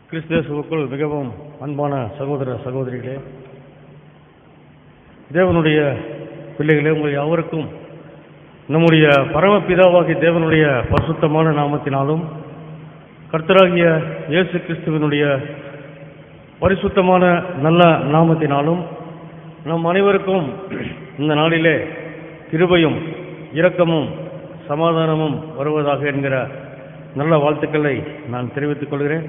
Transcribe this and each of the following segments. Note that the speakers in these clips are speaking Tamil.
கிறிஸ்தேசுக்குள் மிகவும் அன்பான சகோதர சகோதரிகளே தேவனுடைய பிள்ளைகளே உங்கள் யாவருக்கும் நம்முடைய பரமபிதாவாகிய தேவனுடைய பரிசுத்தமான நாமத்தினாலும் கர்த்தராகிய இயேசு கிறிஸ்துவனுடைய பரிசுத்தமான நல்ல நாமத்தினாலும் நம் அனைவருக்கும் இந்த நாளிலே கிருபையும் இரக்கமும் சமாதானமும் வருவதாக என்கிற நல்ல வாழ்த்துக்களை நான் தெரிவித்துக் கொள்கிறேன்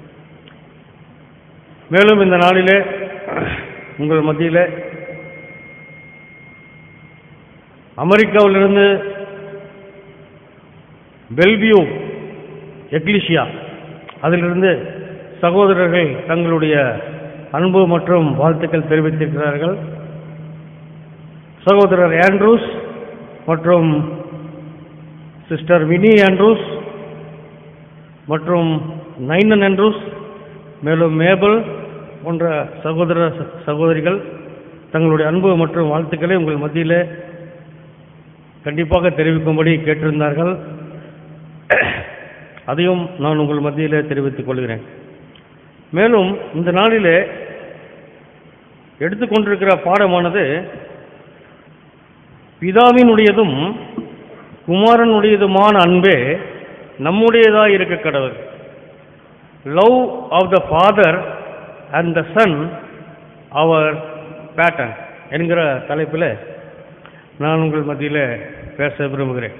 மேலும் இந்த நாளிலே உங்கள் மத்தியிலே அமெரிக்காவிலிருந்து பெல்வியூ எக்லிஷியா அதிலிருந்து சகோதரர்கள் தங்களுடைய அன்பு மற்றும் வாழ்த்துக்கள் தெரிவித்திருக்கிறார்கள் சகோதரர் ஆண்ட்ரூஸ் மற்றும் சிஸ்டர் வினி ஆண்ட்ரூஸ் மற்றும் நைனன் ஆண்ட்ரூஸ் மேலும் மேபல் போன்ற சகோதர சகோதரிகள் தங்களுடைய அன்பு மற்றும் வாழ்த்துக்களை உங்கள் மத்தியிலே கண்டிப்பாக தெரிவிக்கும்படி கேட்டிருந்தார்கள் அதையும் நான் உங்கள் மத்தியிலே தெரிவித்துக் கொள்கிறேன் மேலும் இந்த நாளிலே எடுத்துக்கொண்டிருக்கிற பாடமானது பிதாவினுடையதும் குமாரனுடையதுமான அன்பே நம்முடையதாக இருக்க கடவுள் love of the father and the son our pattern என்கிற தலைப்பில் நான் உங்கள் மத்தியில் பேச விரும்புகிறேன்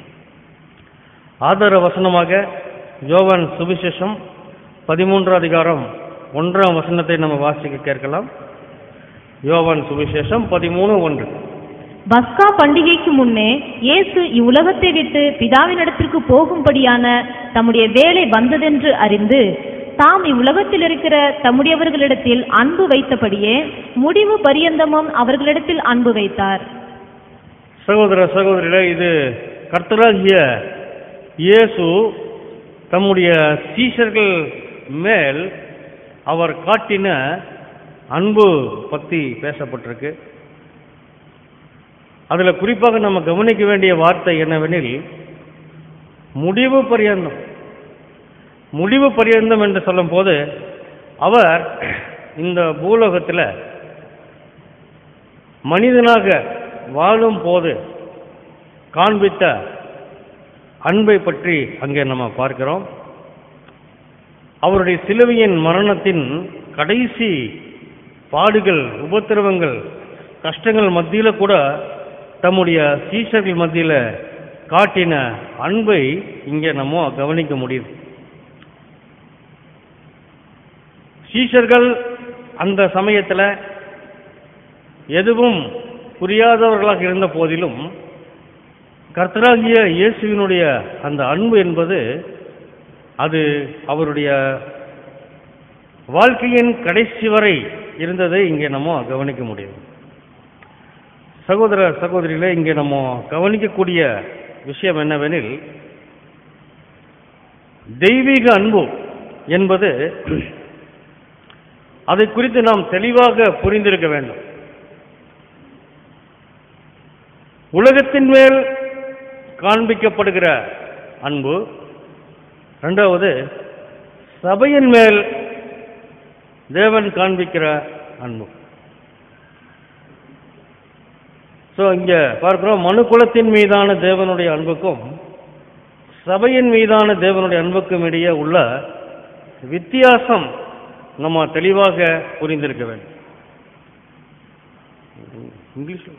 ஆதார வசனமாக யோவான் சுவிசேஷம் பதிமூன்றாம் அதிகாரம் ஒன்றாம் வசனத்தை நம்ம வாசிக்க கேட்கலாம் யோவான் சுவிசேஷம் பதிமூணு ஒன்று பஸ்கா பண்டிகைக்கு முன்னே இயேசு இவ்வுலகத்தை விட்டு பிதாவினிடத்திற்கு போகும்படியான தம்முடைய வேலை வந்ததென்று அறிந்து தாம் இவ்வுலகத்தில் இருக்கிற தம்முடையவர்களிடத்தில் அன்பு வைத்தபடியே முடிவு பரியந்தமும் அவர்களிடத்தில் அன்பு வைத்தார் சகோதர சகோதரிகளே இது கர்த்தராகிய இயேசு தம்முடைய சீஷர்கள் மேல் அவர் காட்டின அன்பு பற்றி பேசப்பட்டிருக்கு அதில் குறிப்பாக நம்ம கவனிக்க வேண்டிய வார்த்தை என்னவெனில் முடிவு பரியந்தம் முடிவு பரியந்தம் என்று சொல்லும்போது அவர் இந்த பூலோகத்தில் மனிதனாக வாழும் போது காண்பித்த அன்பை பற்றி அங்கே நம்ம பார்க்கிறோம் அவருடைய சிலுவையின் மரணத்தின் கடைசி பாடுகள் உபத்திரவங்கள் கஷ்டங்கள் மத்தியில் கூட தம்முடைய சீஷர்கள் மத்தியில் காட்டின அன்பை இங்கே நம்ம கவனிக்க முடியுது சீஷர்கள் அந்த சமயத்தில் எதுவும் புரியாதவர்களாக இருந்த போதிலும் கர்த்தராகிய இயேசுவினுடைய அந்த அன்பு என்பது அது அவருடைய வாழ்க்கையின் கடைசி வரை இருந்ததை இங்கே நம்ம கவனிக்க முடியும் சகோதர சகோதரிகளே இங்கே நம்ம கவனிக்கக்கூடிய விஷயம் என்னவெனில் தெய்வீக அன்பு என்பது அதை குறித்து நாம் தெளிவாக புரிந்திருக்க வேண்டும் உலகத்தின் மேல் காண்பிக்கப்படுகிற அன்பு ரெண்டாவது சபையின் மேல் தேவன் காண்பிக்கிற அன்பு ஸோ இங்கே பார்க்கிறோம் மனு குலத்தின் மீதான தேவனுடைய அன்புக்கும் சபையின் மீதான தேவனுடைய அன்புக்கும் இடையே உள்ள வித்தியாசம் நம்ம தெளிவாக புரிந்திருக்க வேண்டும் இங்கிலீஷில்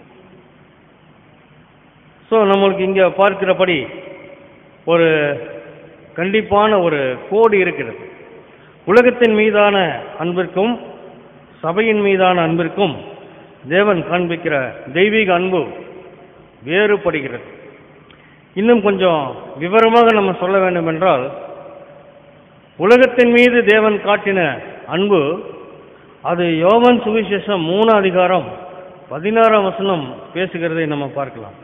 ஸோ நம்மளுக்கு இங்கே பார்க்கிறபடி ஒரு கண்டிப்பான ஒரு கோடு இருக்கிறது உலகத்தின் மீதான அன்பிற்கும் சபையின் மீதான அன்பிற்கும் தேவன் காண்பிக்கிற தெய்வீக அன்பு வேறுபடுகிறது இன்னும் கொஞ்சம் விவரமாக நம்ம சொல்ல வேண்டும் என்றால் உலகத்தின் மீது தேவன் காட்டின அன்பு அது யோவன் சுவிசேஷம் மூணு அதிகாரம் பதினாறாம் வசனம் பேசுகிறதை நம்ம பார்க்கலாம்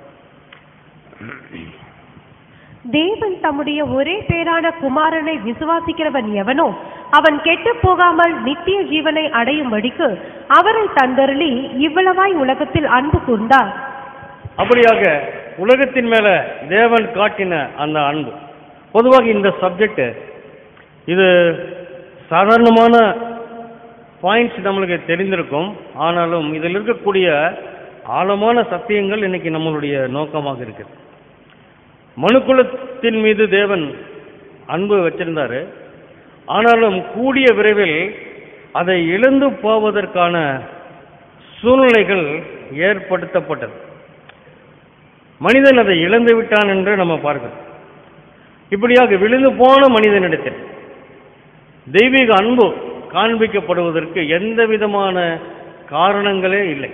தேவன் தம்முடைய ஒரே பேரான குமாரனை விசுவாசிக்கிறவன் எவனோ அவன் கெட்டுப் போகாமல் நித்திய ஜீவனை அடையும்படிக்கு அவரை தந்தருளி இவ்வளவாய் உலகத்தில் அன்பு கூர்ந்தார் அப்படியாக உலகத்தின் மேல தேவன் காட்டின அந்த அன்பு பொதுவாக இந்த சப்ஜெக்ட் இது சாதாரணமான பாயிண்ட்ஸ் நம்மளுக்கு தெரிந்திருக்கும் ஆனாலும் இதில் இருக்கக்கூடிய ஆழமான சத்தியங்கள் இன்னைக்கு நம்மளுடைய நோக்கமாக இருக்குது மனுக்குலத்தின் மீது தேவன் அன்பு வச்சிருந்தாரு ஆனாலும் கூடிய விரைவில் அதை இழந்து போவதற்கான சூழ்நிலைகள் ஏற்படுத்தப்பட்டது மனிதன் அதை இழந்து விட்டான் என்று நம்ம பார்க்கிறோம் இப்படியாக விழுந்து போன மனிதனிடத்தில் தெய்வீக அன்பு காண்பிக்கப்படுவதற்கு எந்த விதமான காரணங்களே இல்லை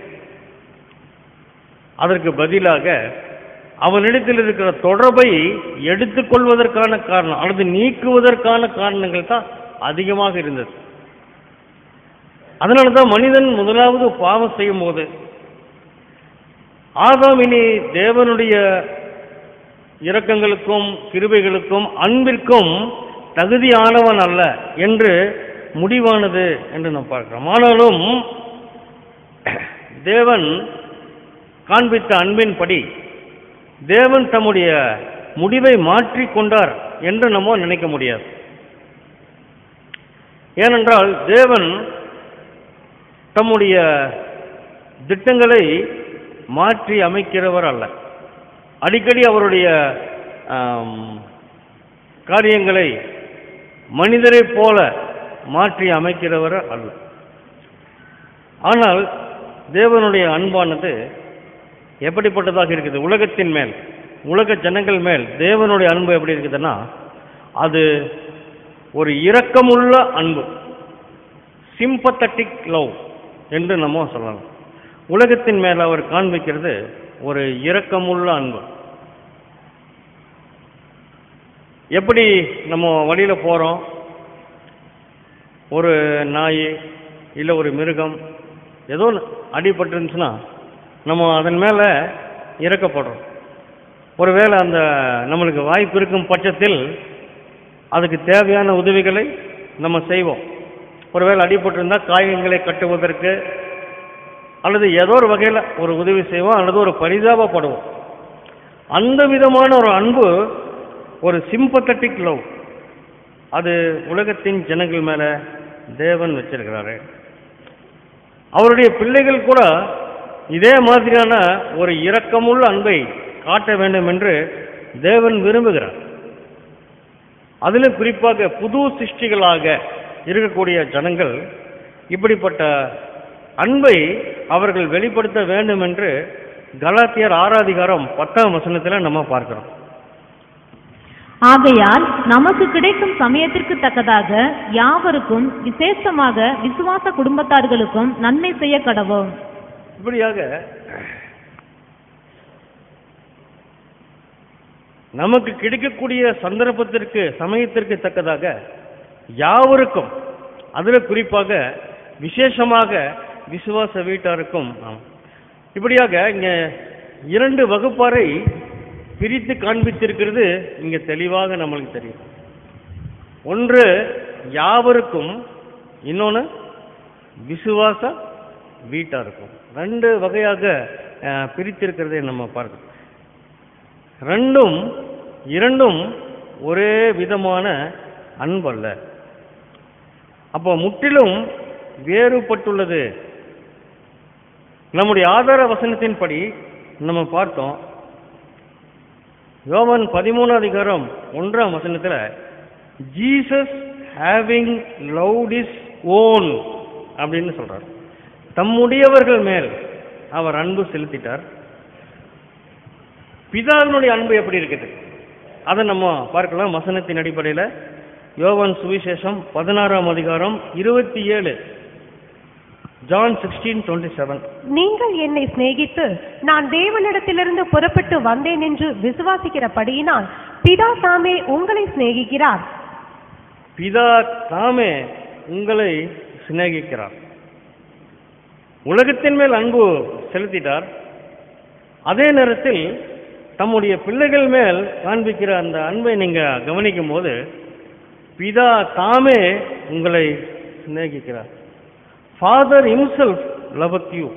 அதற்கு பதிலாக அவனிடத்தில் இருக்கிற தொடர்பை எடுத்துக்கொள்வதற்கான காரணம் அல்லது நீக்குவதற்கான காரணங்கள் தான் அதிகமாக இருந்தது அதனால தான் மனிதன் முதலாவது பாவம் செய்யும் போது ஆதாம் இனி தேவனுடைய இரக்கங்களுக்கும் கிருபைகளுக்கும் அன்பிற்கும் தகுதியானவன் அல்ல என்று முடிவானது என்று நாம் பார்க்கிறோம் ஆனாலும் தேவன் காண்பித்த அன்பின்படி தேவன் தம்முடைய முடிவை மாற்றிக் கொண்டார் என்று நம்ம நினைக்க முடியாது ஏனென்றால் தேவன் தம்முடைய திட்டங்களை மாற்றி அமைக்கிறவர் அல்ல அடிக்கடி அவருடைய ஆம், காரியங்களை மனிதரைப் போல மாற்றி அமைக்கிறவர் அல்ல ஆனால் தேவனுடைய அன்பானது எப்படிப்பட்டதாக இருக்குது உலகத்தின் மேல் உலக ஜனங்கள் மேல் தேவனுடைய அன்பு எப்படி இருக்குதுன்னா அது ஒரு இரக்கமுள்ள அன்பு சிம்பத்தட்டிக் லவ் என்று நம்ம சொல்லலாம் உலகத்தின் மேல் அவர் காண்பிக்கிறது ஒரு இரக்கமுள்ள அன்பு எப்படி நம்ம வழியில் போகிறோம் ஒரு நாய் இல்லை ஒரு மிருகம் ஏதோ ஒண்ணு அடிபட்டுருந்துச்சுன்னா நம்ம அதன் மேலே இறக்கப்படுறோம் ஒருவேளை அந்த நம்மளுக்கு வாய்ப்பு இருக்கும் பட்சத்தில் அதுக்கு தேவையான உதவிகளை நம்ம செய்வோம் ஒருவேளை அடிபட்டிருந்தால் காயங்களை கட்டுவதற்கு அல்லது ஏதோ ஒரு வகையில் ஒரு உதவி செய்வோம் அல்லது ஒரு பரிதாபப்படுவோம் அந்த விதமான ஒரு அன்பு ஒரு சிம்பத்தட்டிக் லவ் அது உலகத்தின் ஜனங்கள் மேலே தேவன் வச்சிருக்கிறாரு அவருடைய பிள்ளைகள் கூட இதே மாதிரியான ஒரு இரக்கமுள்ள அன்பை காட்ட வேண்டும் என்று தேவன் விரும்புகிறார் அதிலும் குறிப்பாக புது சிருஷ்டிகளாக இருக்கக்கூடிய ஜனங்கள் இப்படிப்பட்ட அன்பை அவர்கள் வெளிப்படுத்த வேண்டும் என்று கலாத்தியர் ஆறாதிகாரம் பத்தாம் வசனத்தில் நம்ம பார்க்கிறோம் ஆகையால் நமக்கு கிடைக்கும் சமயத்திற்கு தக்கதாக யாவருக்கும் விசேஷமாக விசுவாச குடும்பத்தார்களுக்கும் நன்மை செய்ய கடவோம் இப்படியாக நமக்கு கிடைக்கக்கூடிய சந்தர்ப்பத்திற்கு சமயத்திற்கு தக்கதாக யாவருக்கும் அதில் குறிப்பாக விசேஷமாக விசுவாச வீட்டாருக்கும் ஆம். இப்படியாக இங்கே இரண்டு வகுப்பாரை பிரித்து காண்பித்திருக்கிறது இங்கே தெளிவாக நம்மளுக்கு தெரியும் ஒன்று யாவருக்கும் இன்னொன்று விசுவாச வீட்டாருக்கும் ரெண்டு வகையாக அஹ், பிரித்திருக்கிறதை நம்ம பார்க்கிறோம் ரெண்டும் இரண்டும் ஒரே விதமான அன்பல்ல அப்போ முற்றிலும் வேறுபட்டுள்ளது நம்முடைய ஆதார வசனத்தின்படி நம்ம பார்த்தோம் யோவான் பதிமூணாம் அதிகாரம் ஒன்றாம் வசனத்தில் Jesus having loved his own அப்படின்னு சொல்றார் தம்முடையவர்கள் மேல் அவர் அன்பு செலுத்திட்டார் பிதாவினுடைய அன்பு எப்படி இருக்குது அதை நம்ம பார்க்கலாம் வசனத்தின் அடிப்படையில் யோவான் சுவிசேஷம் பதினாறாம் அதிகாரம் இருபத்தி ஏழு ஜான் சிக்ஸ்டீன் டுவெண்ட்டி செவன் நீங்கள் என்னை சிநேகித்து நான் தேவனிடத்திலிருந்து புறப்பட்டு வந்தேன் என்று விசுவாசிக்கிறபடியினால் பிதா தாமே உங்களை சிநேகிக்கிறார் பிதா தாமே உங்களை சிநேகிக்கிறார் உலகத்தின் மேல் அன்பு செலுத்திட்டார் அதே நேரத்தில் தம்முடைய பிள்ளைகள் மேல் காண்பிக்கிற அந்த அன்பை நீங்க கவனிக்கும் போது பிதா தாமே உங்களை சிநேகிக்கிறார் ஃபாதர் himself loveth யூ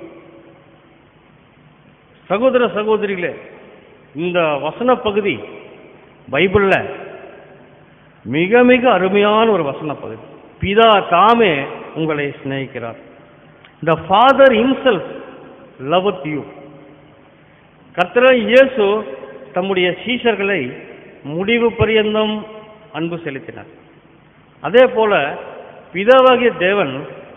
சகோதர சகோதரிகளே இந்த வசன பகுதி பைபிள்ல மிக மிக அருமையான ஒரு வசன பகுதி பிதா தாமே உங்களை சிநேகிக்கிறார் the father himself loveth you கர்த்தராய் இயேசு தம்முடைய சீஷர்களை முடிவு பரியந்தம் அன்பு செலுத்தினார் அதே போல பிதாவாகிய தேவன்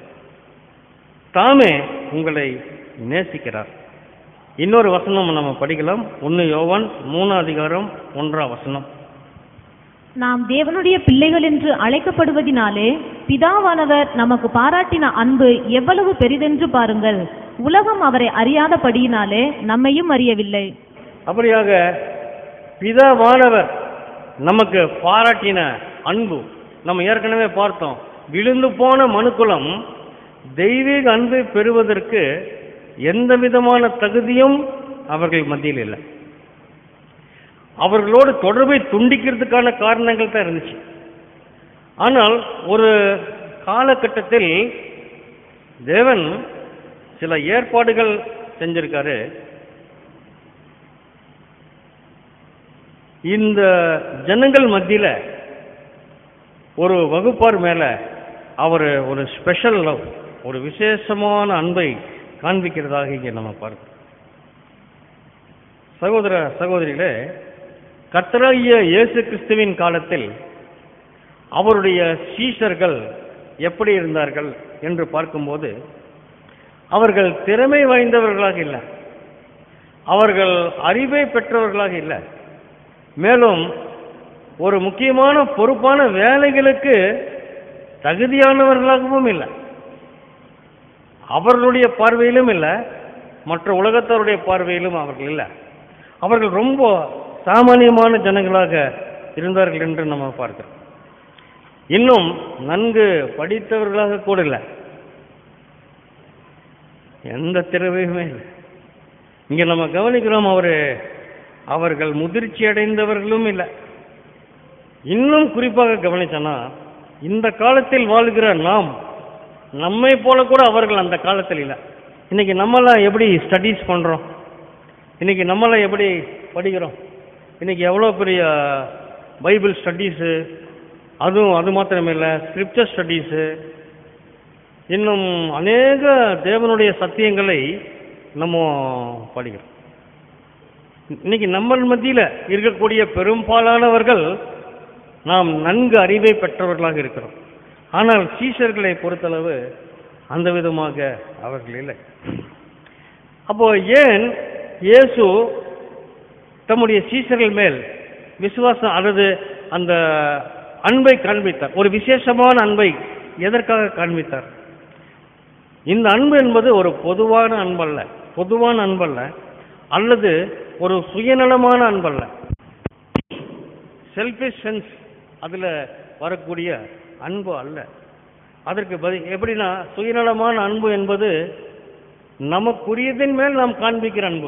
தாமே உங்களை நேசிக்கிறார் இன்னொரு வசனம் நம்ம படிக்கலாம் ஒன்று யோவான் மூணாம் அதிகாரம் ஒன்றாம் வசனம் நாம் தேவனுடைய பிள்ளைகள் என்று அழைக்கப்படுவதினாலே பிதாவானவர் நமக்கு பாராட்டின அன்பு எவ்வளவு பெரிதென்று பாருங்கள் உலகம் அவரை அறியாதபடியினாலே நம்மையும் அறியவில்லை அப்படியாக பிதாவானவர் நமக்கு பாராட்டின அன்பு நம்ம ஏற்கனவே பார்த்தோம் விழுந்து போன மனுக்குலம் தெய்வீக அன்பை பெறுவதற்கு எந்த விதமான தகுதியும் அவர்கள் மத்தியில் இல்லை அவர்களோடு தொடர்பை துண்டிக்கிறதுக்கான காரணங்கள் தான் இருந்துச்சு ஆனால் ஒரு காலகட்டத்தில் தேவன் சில ஏற்பாடுகள் செஞ்சிருக்காரு இந்த ஜனங்கள் மத்தியில் ஒரு வகுப்பார் மேலே அவர் ஒரு ஸ்பெஷல் லவ் ஒரு விசேஷமான அன்பை காண்பிக்கிறதாக இங்கே நம்ம பார்க்கிறோம் சகோதர சகோதரிகளே கர்த்தராகிய இயேசு கிறிஸ்துவின் காலத்தில் அவருடைய சீஷர்கள் எப்படி இருந்தார்கள் என்று பார்க்கும்போது அவர்கள் திறமை வாய்ந்தவர்களாக இல்லை அவர்கள் அறிவை பெற்றவர்களாக இல்லை மேலும் ஒரு முக்கியமான பொறுப்பான வேலைகளுக்கு தகுதியானவர்களாகவும் இல்லை அவர்களுடைய பார்வையிலும் இல்லை மற்ற உலகத்தாருடைய பார்வையிலும் அவர்கள் இல்லை அவர்கள் ரொம்ப சாமானியமான ஜனங்களாக இருந்தார்கள் என்று நம்ம பார்க்கிறோம் இன்னும் நன்கு படித்தவர்களாக கூட இல்லை எந்த திறமையுமே இல்லை இங்க நம்ம கவனிக்கிறோம் அவரு அவர்கள் முதிர்ச்சி அடைந்தவர்களும் இல்லை இன்னும் குறிப்பாக கவனிச்சோன்னா இந்த காலத்தில் வாழ்கிற நாம் நம்மை போல கூட அவர்கள் அந்த காலத்தில் இல்லை இன்னைக்கு நம்மளாம் எப்படி ஸ்டடீஸ் பண்றோம் இன்னைக்கு நம்மளாம் எப்படி படிக்கிறோம் இன்னைக்கு எவ்வளோ பெரிய பைபிள் ஸ்டடீஸு அதுவும் அது மாத்திரமே இல்லை ஸ்கிரிப்சர் ஸ்டடீஸு இன்னும் அநேக தேவனுடைய சத்தியங்களை நம்ம படிக்கிறோம் இன்னைக்கு நம்ம மத்தியில் இருக்கக்கூடிய பெரும்பாலானவர்கள் நாம் நன்கு அறிவை பெற்றவர்களாக இருக்கிறோம் ஆனால் சீஷர்களை பொறுத்தளவு அந்த விதமாக அவர்கள் இல்லை அப்போ ஏன் இயேசு தம்முடைய சீஷர்கள் மேல் விசுவாசம் அல்லது அந்த அன்பை காண்பித்தார் ஒரு விசேஷமான அன்பை எதற்காக காண்பித்தார் இந்த அன்பு என்பது ஒரு பொதுவான அன்பல்ல பொதுவான அன்பல்ல அல்லது ஒரு சுயநலமான அன்பல்ல செல்ஃபிஷ் சென்ஸ் அதில் வரக்கூடிய அன்பு அல்ல அதற்கு பதில் எப்படின்னா சுயநலமான அன்பு என்பது நமக்குரியதின் மேல் நாம் காண்பிக்கிற அன்பு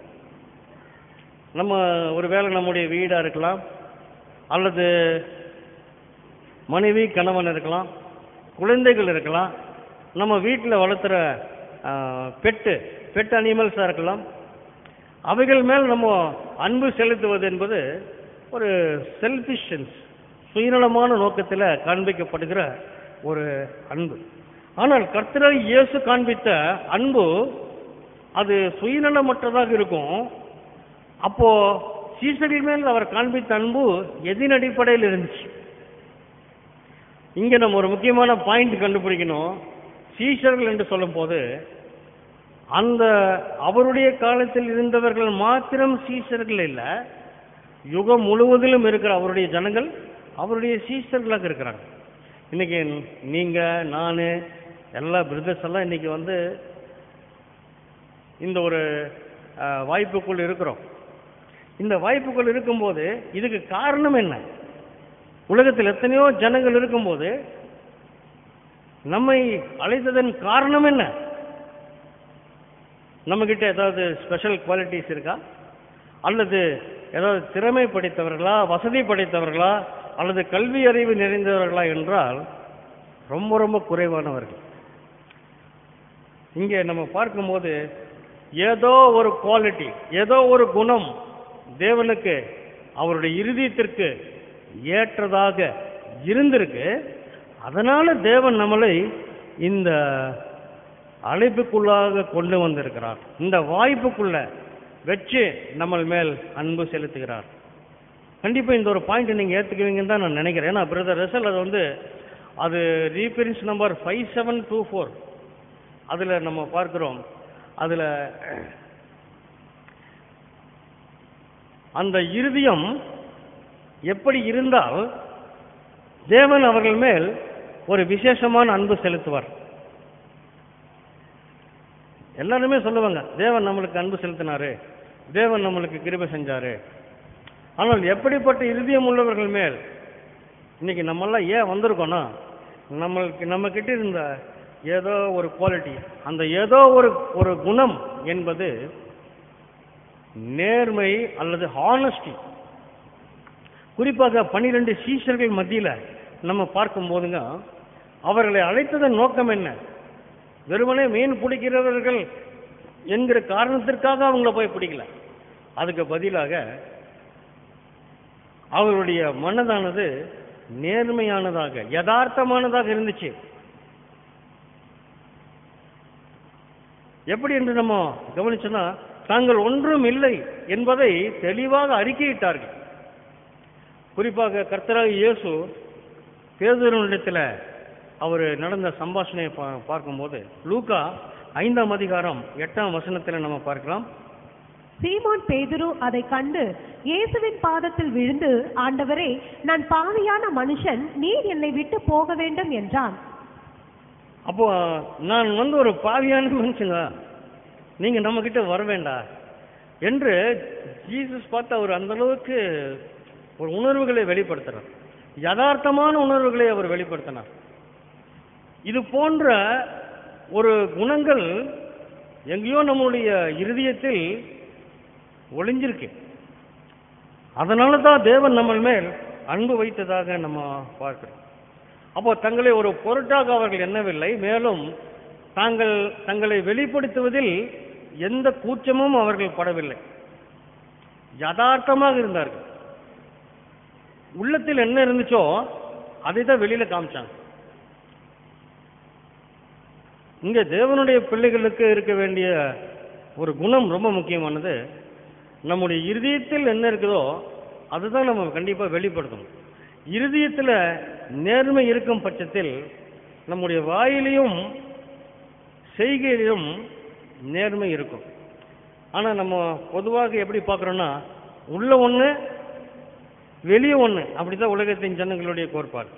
நம்ம ஒருவேளை நம்முடைய வீடாக இருக்கலாம் அல்லது மனைவி கணவன் இருக்கலாம் குழந்தைகள் இருக்கலாம் நம்ம வீட்டில் வளர்த்துற பெட்டு பெட் அனிமல்ஸாக இருக்கலாம் அவைகள் மேல் நம்ம அன்பு செலுத்துவது என்பது ஒரு செல்ஃபிஷன்ஸ் சுயநலமான நோக்கத்தில் காண்பிக்கப்படுகிற ஒரு அன்பு ஆனால் கர்த்தராக இயேசு காண்பித்த அன்பு அது சுயநலமற்றதாக இருக்கும் அப்போ சீசரின் மேல் அவர் காண்பித்த அன்பு எதின் அடிப்படையில் இருந்துச்சு இங்க நம்ம ஒரு முக்கியமான பாயிண்ட் கண்டுபிடிக்கணும் சீஷர்கள் என்று சொல்லும்போது அந்த அவருடைய காலத்தில் இருந்தவர்கள் மாத்திரம் சீஷர்கள் இல்லை யுகம் முழுவதிலும் இருக்கிற அவருடைய ஜனங்கள் அவருடைய சீஷர்களாக இருக்கிறாங்க இன்னைக்கு நீங்க நான் எல்லா பிரதர்ஸ் எல்லாம் இன்னைக்கு வந்து இந்த ஒரு அஹ், வாய்ப்புக்குள் இருக்கிறோம் இந்த வாய்ப்புக்குள் இருக்கும்போது இதுக்கு காரணம் என்ன உலகத்தில் எத்தனையோ ஜனங்கள் இருக்கும்போது நம்மை அழைத்ததன் காரணம் என்ன நம்மக்கிட்ட ஏதாவது ஸ்பெஷல் குவாலிட்டிஸ் இருக்கா அல்லது ஏதாவது திறமை படைத்தவர்களா வசதி படைத்தவர்களா அல்லது கல்வி அறிவு நிறைந்தவர்களா என்றால் ரொம்ப ரொம்ப குறைவானவர்கள் இங்கே நம்ம பார்க்கும்போது ஏதோ ஒரு குவாலிட்டி ஏதோ ஒரு குணம் தேவனுக்கு அவருடைய இருதயத்திற்கு ஏற்றதாக இருந்திருக்கு அதனால தேவன் நம்மளை இந்த அழைப்புக்குள்ளாக கொண்டு வந்திருக்கிறார் இந்த வாய்ப்புக்குள்ள வச்சு நம்ம மேல் அன்பு செலுத்துகிறார் கண்டிப்பாக இந்த ஒரு பாயிண்ட் நீங்கள் ஏற்றுக்குவீங்கன்னு தான் நான் நினைக்கிறேன் ஏன்னா பிரதர் ரசல் அது வந்து அது reference number five seven two four அதில் நம்ம பார்க்கிறோம் அதில் அந்த இருதயம் எப்படி இருந்தால் தேவன் அவர்கள் மேல் ஒரு விசேஷமான அன்பு செலுத்துவார் எல்லாருமே சொல்லுவாங்க தேவன் நம்மளுக்கு அன்பு செலுத்தினாரு தேவன் நம்மளுக்கு கிருபை செஞ்சாரு ஆனால் எப்படிப்பட்ட இருதயம் உள்ளவர்கள் மேல் இன்னைக்கு நம்மெல்லாம் ஏன் வந்திருக்கோம்னா நம்மளுக்கு நம்ம கிட்ட இருந்த ஏதோ ஒரு குவாலிட்டி அந்த ஏதோ ஒரு ஒரு குணம் என்பது நேர்மை அல்லது ஹானஸ்டி குறிப்பாக பன்னிரெண்டு சீஷர்கள் மத்தியில் நம்ம பார்க்கும் போதுங்க அவர்களை அழைத்ததன் நோக்கம் என்ன வெறுமனே மீன் பிடிக்கிறவர்கள் என்கிற காரணத்திற்காக அவங்கள போய் பிடிக்கல அதுக்கு பதிலாக அவர்களுடைய மனதானது நேர்மையானதாக யதார்த்தமானதாக இருந்துச்சு எப்படி என்று நம்ம கவனிச்சோன்னா தாங்கள் ஒன்றும் இல்லை என்பதை தெளிவாக அறிக்கையிட்டார்கள் குறிப்பாக கர்த்தராக இயேசு பேதுருவனிடத்தில் அவர் நடந்த சம்பாஷணையை பா பார்க்கும்போது லூக்கா ஐந்தாம் அதிகாரம் எட்டாம் வசனத்தில் நம்ம பார்க்கலாம் சீமோன் பேதுரு அதை கண்டு இயேசுவின் பாதத்தில் விழுந்து ஆண்டவரே நான் பாவியான மனுஷன் நீர் என்னை விட்டு போக வேண்டும் என்றான் அப்போ நான் வந்து ஒரு பாவியான மனுஷங்க நீங்க நம்ம கிட்ட வர வேண்டாம் என்று ஜீசஸ் பார்த்து அவர் அந்த அளவுக்கு ஒரு உணர்வுகளை வெளிப்படுத்தினார் யதார்த்தமான உணர்வுகளை அவர் வெளிப்படுத்தினார் இது போன்ற ஒரு குணங்கள் எங்கேயோ நம்முடைய இருதயத்தில் ஒளிஞ்சிருக்கு அதனால தான் தேவன் நம்ம மேல் அன்பு வைத்ததாக நம்ம பார்க்கிறோம் அப்போ தங்களை ஒரு பொருட்டாக அவர்கள் எண்ணவில்லை மேலும் தாங்கள் தங்களை வெளிப்படுத்துவதில் எந்த கூச்சமும் அவர்கள் படவில்லை யதார்த்தமாக இருந்தார்கள் உள்ளத்தில் என்ன இருந்துச்சோ அதை தான் வெளியில காமிச்சாங்க இங்க தேவனுடைய பிள்ளைகளுக்கு இருக்க வேண்டிய ஒரு குணம் ரொம்ப முக்கியமானது நம்முடைய இருதயத்தில் என்ன இருக்குதோ அதுதான் நம்ம கண்டிப்பா வெளிப்படுத்தணும் இருதயத்தில் நேர்மை இருக்கும் பட்சத்தில் நம்முடைய வாயிலையும் செய்கையிலும் நேர்மை இருக்கும் ஆனால் நம்ம பொதுவாக எப்படி பார்க்குறோன்னா உள்ள ஒன்று வெளியே ஒன்று அப்படிதான் உலகத்தின் ஜனங்களுடைய கோட்பாடு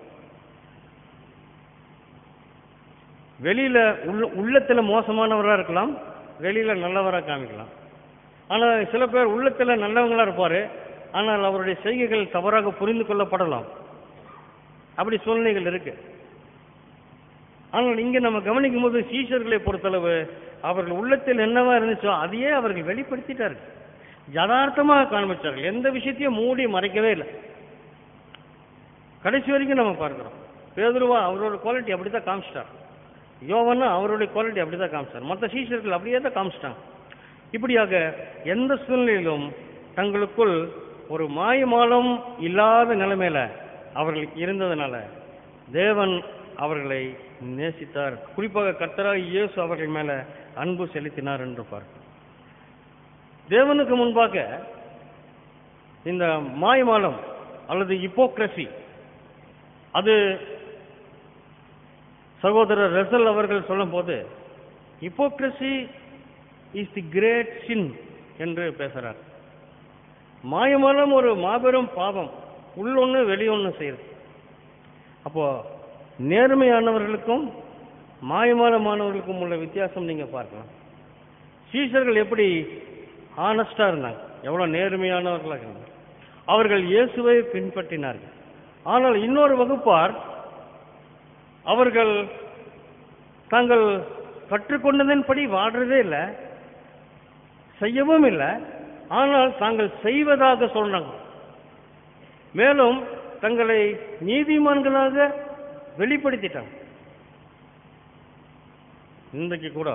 வெளியில உள்ள உள்ளத்துல மோசமானவராக இருக்கலாம் வெளியில நல்லவராக காமிக்கலாம் ஆனால் சில பேர் உள்ளத்துல நல்லவங்களா இருப்பாரு ஆனால் அவருடைய செய்கைகள் தவறாக புரிந்து கொள்ளப்படலாம் அப்படி சூழ்நிலைகள் இருக்கு ஆனால் இங்க நம்ம கவனிக்கும் போது சீஷர்களை பொறுத்தளவு அவர்கள் உள்ளத்தில் என்னவா இருந்துச்சோ அதையே அவர்கள் வெளிப்படுத்திட்டார்கள் யதார்த்தமாக காண்பிச்சார்கள் எந்த விஷயத்தையும் மூடி மறைக்கவே இல்லை கடைசி வரைக்கும் நம்ம பார்க்கிறோம் பேதுருவா அவரோட குவாலிட்டி அப்படித்தான் காமிச்சிட்டார் யோவன்னா அவருடைய குவாலிட்டி அப்படிதான் காமிச்சார் மற்ற சீஷர்கள் அப்படியே தான் காமிச்சிட்டாங்க இப்படியாக எந்த சூழ்நிலையிலும் தங்களுக்குள் ஒரு மாயமாலம் இல்லாத நிலைமையில அவர்கள் இருந்ததுனால தேவன் அவர்களை நேசித்தார் குறிப்பாக கர்த்தராக இயேசு அவர்கள் மேல அன்பு செலுத்தினார் என்று பார்க்கிறோம் தேவனுக்கு முன்பாக இந்த மாயமாலம் அல்லது இப்போக்ரசி அது சகோதரர் ரெசல் அவர்கள் சொல்லும்போது இப்போக்ரசி இஸ் தி கிரேட் சின் என்று பேசுறார் மாயமாலம் ஒரு மாபெரும் பாவம் உள்ளொன்று வெளியொன்று செய்யுது அப்போ நேர்மையானவர்களுக்கும் மாயமானமானவர்களுக்கும் உள்ள வித்தியாசம் நீங்க பார்க்கலாம் சீஷர்கள் எப்படி ஆனஸ்டா இருந்தாங்க எவ்வளவு நேர்மையானவர்களாக இருந்தாங்க அவர்கள் இயேசுவை பின்பற்றினார்கள் ஆனால் இன்னொரு வகுப்பார் அவர்கள் தாங்கள் கற்றுக்கொண்டதன்படி வாடுறதே இல்லை செய்யவும் இல்லை ஆனால் தாங்கள் செய்வதாக சொல்றாங்க மேலும் தங்களை நீதிமான்களாக வெளிப்படுத்திட்டாங்க இன்றைக்கு கூட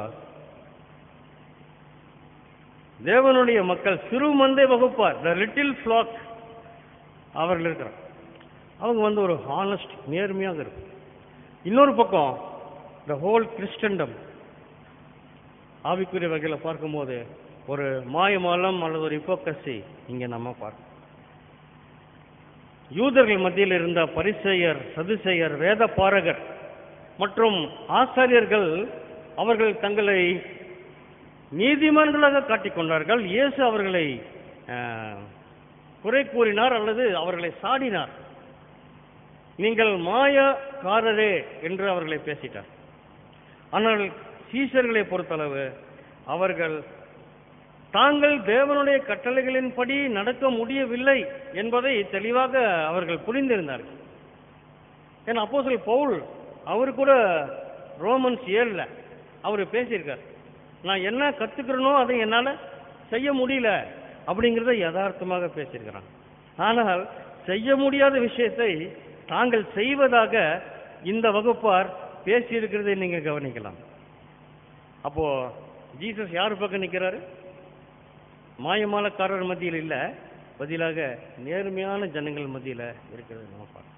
தேவனுடைய மக்கள் சிறு மந்தை வகுப்பார் த லிட்டில் ஃப்ளாக் அவர்கள் இருக்கிறார் அவங்க வந்து ஒரு ஹானஸ்ட் நேர்மையாக இருக்கும் இன்னொரு பக்கம் த ஹோல் கிறிஸ்டண்டம் ஆவிக்குரிய வகையில் பார்க்கும்போது ஒரு மாயமாலம் அல்லது ஒரு இப்போக்கசி இங்கே நம்ம பார்க்கணும் யூதர்கள் மத்தியில் இருந்த பரிசெயர் சதுசெயர் வேத பாரகர் மற்றும் ஆசாரியர்கள் அவர்கள் தங்களை நீதிமான்களாக காட்டிக்கொண்டார்கள் இயேசு அவர்களை அஹ், குறை கூறினார் அல்லது அவர்களை சாடினார் நீங்கள் மாயக்காரரே என்று அவர்களை பேசிட்டார் ஆனால் சீசர்களை பொறுத்தளவு அவர்கள் தாங்கள் தேவனுடைய கட்டளைகளின்படி நடக்க முடியவில்லை என்பதை தெளிவாக அவர்கள் புரிந்திருந்தார்கள் ஏன்னா அப்போஸ்தலர் பவுல் அவர் கூட ரோமன்ஸ் ஏழுல அவர் பேசியிருக்கார் நான் என்ன கத்துக்கிறனோ அதை என்னால் செய்ய முடியல அப்படிங்கிறத யதார்த்தமாக பேசியிருக்கிறான் ஆனால் செய்ய முடியாத விஷயத்தை தாங்கள் செய்வதாக இந்த வகுப்பார் பேசியிருக்கிறதை நீங்க கவனிக்கலாம் அப்போ ஜீசஸ் யார் பக்கம் நிற்கிறாரு மாயமாலக்காரர் மத்தியில் இல்ல பதிலாக நேர்மையான ஜனங்கள் மத்தியில் இருக்கிறது நம்ம பார்க்கணும்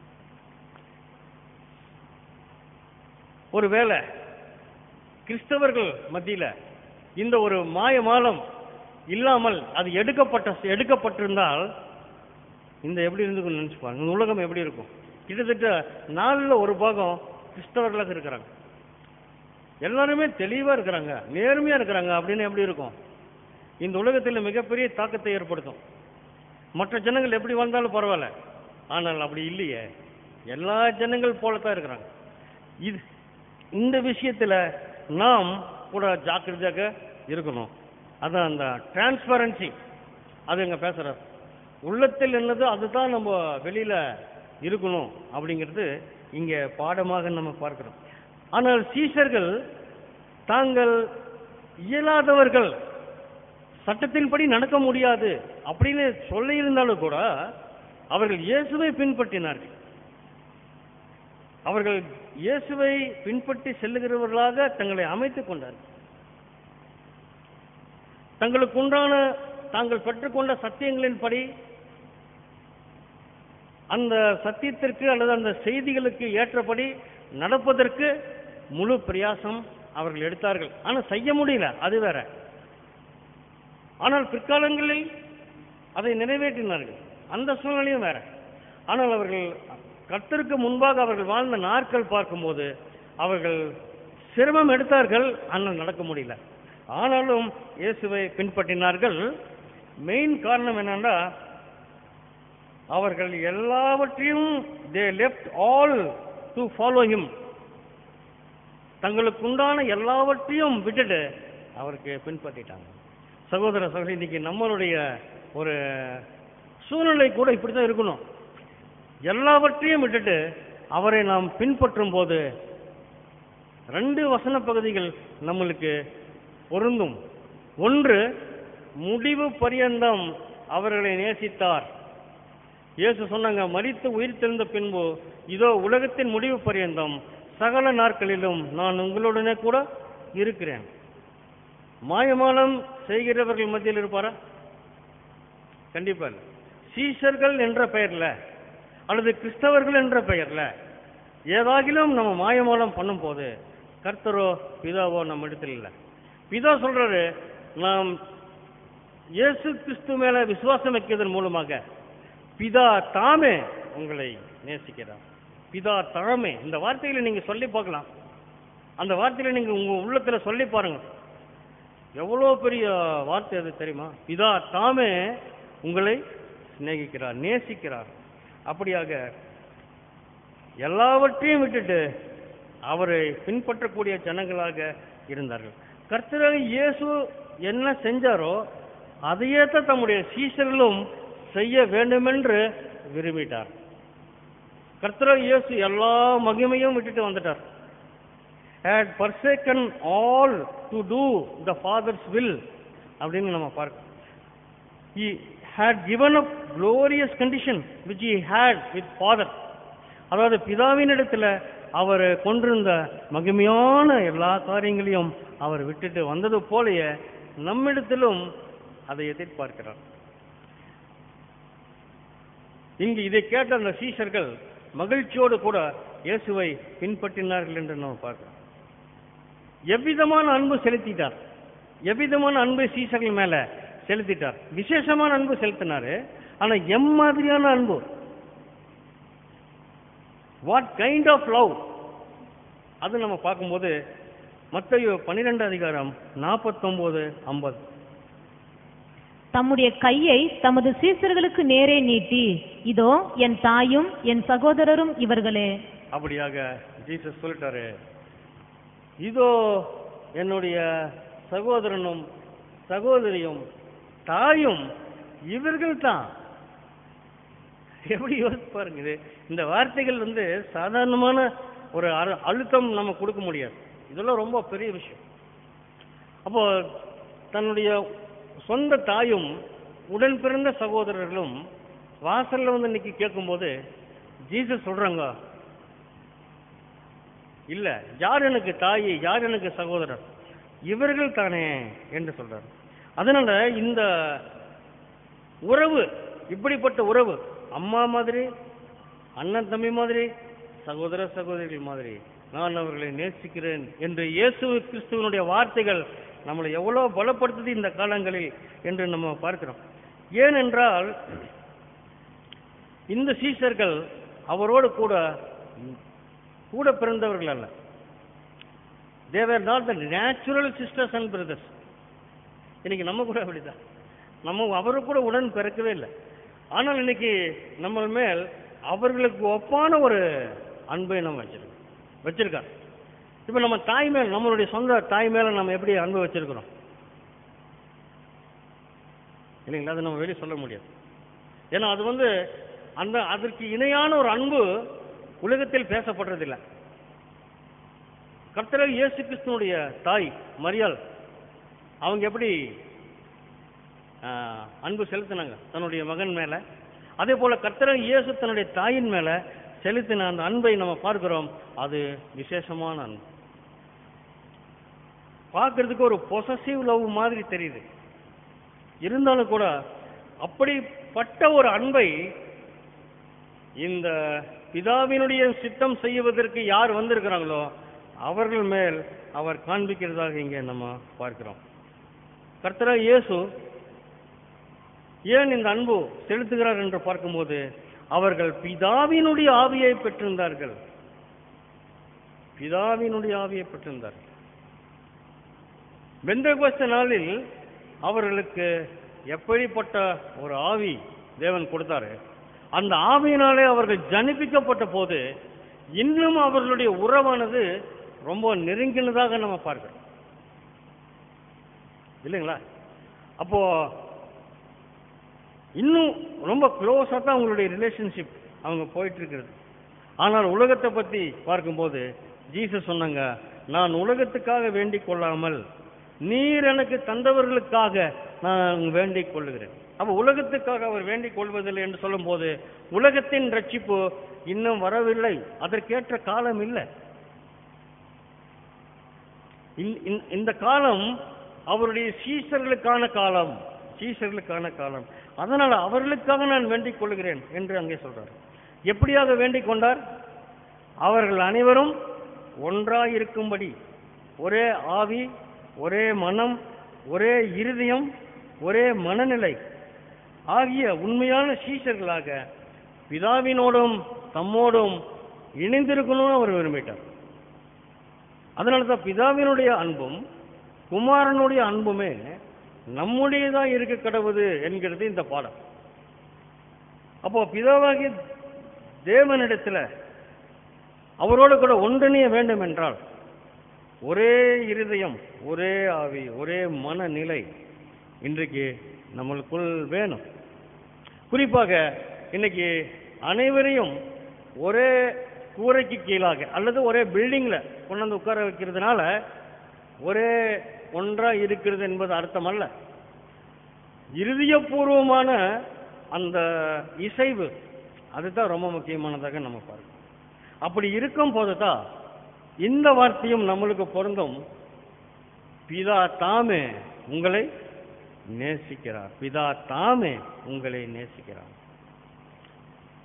ஒருவேளை கிறிஸ்தவர்கள் மத்தியில இந்த ஒரு மாயமாலம் இல்லாமல் அது எடுக்கப்பட்ட எடுக்கப்பட்டிருந்தால் இந்த எப்படி இருந்துக்கும் நினைச்சு பாருங்க இந்த உலகம் எப்படி இருக்கும் கிட்டத்தட்ட நாலுல ஒரு பாகம் கிறிஸ்தவர்களாக இருக்கிறாங்க எல்லாருமே தெளிவா இருக்கிறாங்க நேர்மையா இருக்கிறாங்க அப்படின்னு எப்படி இருக்கும் இந்த உலகத்தில் மிகப்பெரிய தாக்கத்தை ஏற்படுத்தும் மற்ற ஜனங்கள் எப்படி வாழ்ந்தாலும் பரவாயில்ல ஆனால் அப்படி இல்லையே எல்லா ஜனங்கள் போலத்தான் இருக்கிறாங்க இது இந்த விஷயத்துல நாம் கூட ஜாக்கிரதையாக இருக்கணும் அதான் அந்த டிரான்ஸ்பரன்சி அது இங்க பேசுறார் உள்ளத்தில் என்னதோ அதுதான் நம்ம வெளியில இருக்கணும் அப்படிங்கிறது இங்க பாடமாக நம்ம பார்க்கிறோம் ஆனால் சீஷர்கள் தாங்கள் இயலாதவர்கள் சட்டத்தின்படி நடக்க முடியாது அப்படின்னு சொல்லியிருந்தாலும் கூட அவர்கள் இயேசுவை பின்பற்றினார்கள் அவர்கள் இயேசுவை பின்பற்றி செல்லுகிறவர்களாக தங்களை அமைத்துக் கொண்டார்கள் தங்களுக்கு உண்டான தாங்கள் பெற்றுக்கொண்ட சத்தியங்களின்படி அந்த சத்தியத்திற்கு அல்லது அந்த செய்திகளுக்கு ஏற்றபடி நடப்பதற்கு முழு பிரயாசம் அவர்கள் எடுத்தார்கள் ஆனால் செய்ய முடியல அது வேற ஆனால் பிற்காலங்களில் அதை நிறைவேற்றினார்கள் அந்த சூழ்நிலையும் வேற ஆனால் அவர்கள் கர்த்தருக்கு முன்பாக அவர்கள் வாழ்ந்த நாட்கள் பார்க்கும்போது அவர்கள் சிரமம் எடுத்தார்கள் ஆனால் நடக்க முடியல ஆனாலும் இயேசுவை பின்பற்றினார்கள் மெயின் காரணம் என்னன்னா அவர்கள் எல்லாவற்றையும் they left all to follow him தங்களுக்கு உண்டான எல்லாவற்றையும் விட்டுட்டு அவருக்கு பின்பற்றிட்டாங்க சகோதர சகோதரி இன்னைக்கு நம்மளுடைய ஒரு சூழ்நிலை கூட இப்படி தான் இருக்கணும் எல்லாவற்றையும் விட்டுட்டு அவரை நாம் பின்பற்றும் போது ரெண்டு வசன பகுதிகள் நம்மளுக்கு பொருந்தும் ஒன்று முடிவு பரியந்தம் அவர்களை நேசித்தார் இயேசு சொன்னாங்க மரித்து உயிர் தெழுந்த பின்பு இதோ உலகத்தின் முடிவு பரியந்தம் சகல நாட்களிலும் நான் உங்களுடனே கூட இருக்கிறேன் மாயமானம் செய்கிறவர்கள் மத்தியில் இருப்பாரா கண்டிப்பா இல்லை சீஷர்கள் என்ற பெயர்ல அல்லது கிறிஸ்தவர்கள் என்ற பெயர்ல ஏதாகிலும் நம்ம மாயமாலம் பண்ணும்போது கர்த்தரோ பிதாவோ நம்ம இடத்தில் இல்லை பிதா சொல்றாரு நாம் இயேசு கிறிஸ்து மேல விசுவாசம் வைக்கிறதன் மூலமாக பிதா தாமே உங்களை நேசிக்கிறார் பிதா தாமே இந்த வார்த்தைகளை நீங்க சொல்லி பார்க்கலாம் அந்த வார்த்தையில நீங்க உங்க உள்ளத்துல சொல்லி பாருங்க எவ்வளோ பெரிய வார்த்தை அது தெரியுமா பிதா தாமே உங்களை சிநேகிக்கிறார் நேசிக்கிறார் அப்படியாக எல்லாவற்றையும் விட்டுட்டு அவரை பின்பற்றக்கூடிய ஜனங்களாக இருந்தார்கள் கர்த்தராக இயேசு என்ன செஞ்சாரோ அதையே தான் தம்முடைய சீஷர்களும் செய்ய வேண்டுமென்று விரும்பிட்டார் கர்த்தராக இயேசு எல்லா மகிமையும் விட்டுட்டு வந்துட்டார் had forsaken all to do the father's will அப்படின்னு நம்ம பார்க்க he had given up glorious condition which he had with father அதாவது பிதாவினிடத்துல அவர் கொண்டிருந்த மகிமையான எல்லா காரியங்களையும் அவர் விட்டுட்டு வந்தது போலயே நம்மிடத்திலும் அதை எதிர்பார்க்கிறார் இங்கு இதை கேட்ட அந்த சீஷர்கள் மகிழ்ச்சியோடு கூட இயேசுவை பின்பற்றினார்கள் என்று நம்ம பார்க்கிறோம் எவ்விதமான அன்பு செலுத்திட்டார் எவ்விதமான அன்பை சீசர்கள் மேல செலுத்திட்டார் விசேஷமான அன்பு செலுத்தினாரு ஆனா எம்மாதிரியான அன்பு வாட் கைண்ட் ஆஃப் லவ் அது நம்ம பார்க்கும்போது மத்தேயு பன்னிரெண்டு அதிகாரம் நாற்பத்தொன்பது ஐம்பது தம்முடைய கையை தமது சீசர்களுக்கு நேரே நீட்டி இதோ என் தாயும் என் சகோதரரும் இவர்களே அப்படியாக ஜீசஸ் சொல்லிட்டாரு இதோ என்னுடைய சகோதரனும் சகோதரியும் தாயும் இவர்கள் தான் எப்படி யோசிச்சு பாருங்க இது இந்த வார்த்தைகள் வந்து சாதாரணமான ஒரு அழு- அழுத்தம் நம்ம கொடுக்க முடியாது இதெல்லாம் ரொம்ப பெரிய விஷயம் அப்போ தன்னுடைய சொந்த தாயும் உடன் பிறந்த சகோதரர்களும் வாசல்ல வந்து இன்னைக்கு கேட்கும்போது ஜீசஸ் சொல்றாங்க இல்ல யார் எனக்கு தாய் யார் எனக்கு சகோதரர் இவர்கள் தானே என்று சொல்றார் அதனால இந்த உறவு இப்படிப்பட்ட உறவு அம்மா மாதிரி அண்ணன் தம்பி மாதிரி சகோதர சகோதரிகள் மாதிரி நான் அவர்களை நேசிக்கிறேன் என்று இயேசு கிறிஸ்துவனுடைய வார்த்தைகள் நம்மளை எவ்வளவு பலப்படுத்துது இந்த காலங்களில் என்று நம்ம பார்க்கிறோம் ஏனென்றால் இந்த சீஷர்கள் அவரோடு கூட கூட பிறந்தவர்கள் அல்ல they're not the natural sisters and brothers இன்னைக்கு நம்ம கூட அப்படிதான் நம்ம அவரு கூட உடன் பிறக்கவே இல்லை ஆனால் இன்னைக்கு நம்ம மேல் அவர்களுக்கு ஒப்பான ஒரு அன்பை நம்ம வச்சிருக்கோம் வச்சிருக்கார் இப்போ நம்ம தாய் மேல் நம்மளுடைய சொந்த தாய் மேல நம்ம எப்படி அன்பு வச்சிருக்கிறோம் இல்லைங்களா அது நம்ம வெளியே சொல்ல முடியாது ஏன்னா அது வந்து அந்த அதற்கு இணையான ஒரு அன்பு உலகத்தில் பேசப்படுறதில்லை கர்த்தர் இயேசு கிறிஸ்துனுடைய தாய் மரியாள் அவங்க எப்படி ஆஹ், அன்பு செலுத்தினாங்க தன்னுடைய மகன் மேல அதே போல கர்த்தர் இயேசு தன்னுடைய தாயின் மேல செலுத்தின அந்த அன்பை நம்ம பார்க்கிறோம் அது விசேஷமான அன்பு பார்க்கிறதுக்கு ஒரு பொசசிவ் லவ் மாதிரி தெரியுது இருந்தாலும் கூட அப்படிப்பட்ட ஒரு அன்பை இந்த பிதாவினுடைய சித்தம் செய்வதற்கு யார் வந்திருக்கிறாங்களோ அவர்கள் மேல் அவர் காண்பிக்கிறதாக இங்கே நம்ம பார்க்கிறோம் கர்த்தரா இயேசு ஏன் இந்த அன்பு செலுத்துகிறார் என்று பார்க்கும்போது அவர்கள் பிதாவினுடைய ஆவியை பெற்றிருந்தார்கள் பிதாவினுடைய ஆவியை பெற்றிருந்தார்கள் வெந்தகோஸ்த நாளில் அவர்களுக்கு எப்படிப்பட்ட ஒரு ஆவி தேவன் கொடுத்தாரு அந்த ஆவியினாலே அவர்கள் ஜனிப்பிக்கப்பட்ட போது இன்னும் அவர்களுடைய உறவானது ரொம்ப நெருங்கினதாக நம்ம பார்க்கிறோம் இல்லைங்களா அப்போ இன்னும் ரொம்ப க்ளோஸாக தான் அவங்களுடைய ரிலேஷன்ஷிப் அவங்க போயிட்டு இருக்கிறது ஆனால் உலகத்தை பற்றி பார்க்கும்போது ஜீசஸ் சொன்னாங்க நான் உலகத்துக்காக வேண்டிக் கொள்ளாமல் நீர் எனக்கு தந்தவர்களுக்காக நான் வேண்டிக் கொள்ளுகிறேன் அப்ப உலகத்துக்காக அவர் வேண்டிக் கொள்வதில்லை என்று சொல்லும்போது உலகத்தின் ரட்சிப்பு இன்னும் வரவில்லை அதற்கேற்ற காலம் இல்லை இந்த- இந்த- இந்த காலம் அவருடைய சீசர்களுக்கான காலம் சீசர்களுக்கான காலம் அதனால் அவர்களுக்காக நான் வேண்டிக் கொள்கிறேன் என்று அங்கே சொல்றார் எப்படியாக வேண்டிக் கொண்டார் அவர்கள் அனைவரும் ஒன்றாய் இருக்கும்படி ஒரே ஆவி ஒரே மனம் ஒரே இருதயம் ஒரே மனநிலை ஆகிய உண்மையான சீஷர்களாக பிதாவினோடும் தம்மோடும் இணைந்திருக்கணும்னு அவர் விரும்பிட்டார் அதனால தான் பிதாவினுடைய அன்பும் குமாரனுடைய அன்புமே நம்முடையதா இருக்க கடவுது என்கிறது இந்த பாடம் அப்போ பிதாவாகிய தேவனிடத்துல அவரோடு கூட ஒன்றிணைய வேண்டும் என்றால் ஒரே இருதயம் ஒரே ஆவி ஒரே மனநிலை இன்றைக்கு நம்மளுக்குள் வேணும் குறிப்பாக இன்னைக்கு அனைவரையும் ஒரே கூரைக்கு கீழாக அல்லது ஒரே பில்டிங்ல கொண்டு வந்து உட்கார வைக்கிறதுனால ஒரே ஒன்றா இருக்கிறது என்பது அர்த்தம் அல்ல இருதயபூர்வமான அந்த இசைவு அதுதான் ரொம்ப முக்கியமானதாக நம்ம பார்க்கணும் அப்படி இருக்கும் போது தான் இந்த வார்த்தையும் நம்மளுக்கு பொருந்தும் பிதா தாமே உங்களை நேசிக்கிறார் பிதா தாமே உங்களை நேசிக்கிறார்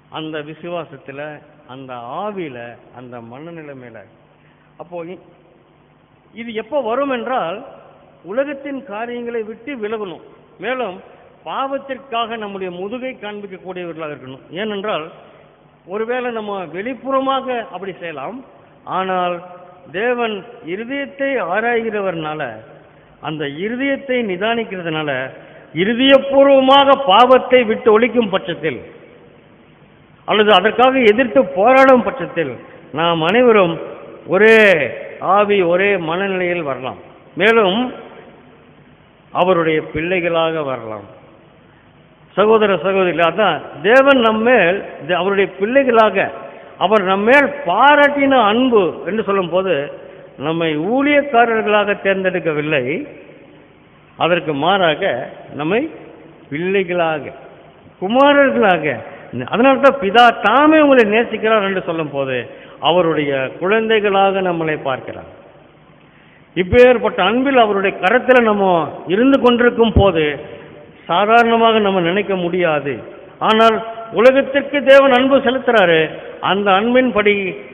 அந்த விசுவாசத்தில் அந்த ஆவியில் அந்த மனநிலைமையில் அப்போ இ- இது எப்போ வரும் என்றால் உலகத்தின் காரியங்களை விட்டு விலகணும் மேலும் பாவத்திற்காக நம்முடைய முதுகை காண்பிக்கக்கூடியவர்களாக இருக்கணும் ஏனென்றால் ஒருவேளை நம்ம வெளிப்புறமாக அப்படி செய்யலாம் ஆனால் தேவன் இருதயத்தை ஆராய்கிறவர்னால அந்த இருதயத்தை நிதானிக்கிறதுனால இருதயபூர்வமாக பாவத்தை விட்டு ஒழிக்கும் பட்சத்தில் அல்லது அதற்காக எதிர்த்து போராடும் பட்சத்தில் நாம் அனைவரும் ஒரே ஆவி ஒரே மனநிலையில் வரலாம் மேலும் அவருடைய பிள்ளைகளாக வரலாம் சகோதர சகோதரிகள் அதான் தேவன் நம்மேல் தே- அவருடைய பிள்ளைகளாக அவர் நம்மேல் பாராட்டின அன்பு என்று சொல்லும்போது நம்மை ஊழியக்காரர்களாக தேர்ந்தெடுக்கவில்லை அதற்கு மாறாக நம்மை பிள்ளைகளாக குமாரர்களாக அதனால தான் பிதா தாமே உங்களை நேசிக்கிறார் என்று சொல்லும் போது அவருடைய குழந்தைகளாக நம்மளை பார்க்கிறார் இப்பேற்பட்ட அன்பில் அவருடைய கரத்தில் நம்ம இருந்து கொண்டிருக்கும் போது சாதாரணமாக நம்ம நினைக்க முடியாது ஆனால் உலகத்திற்கு தேவன் அன்பு செலுத்துறாரு அந்த அன்பின்படி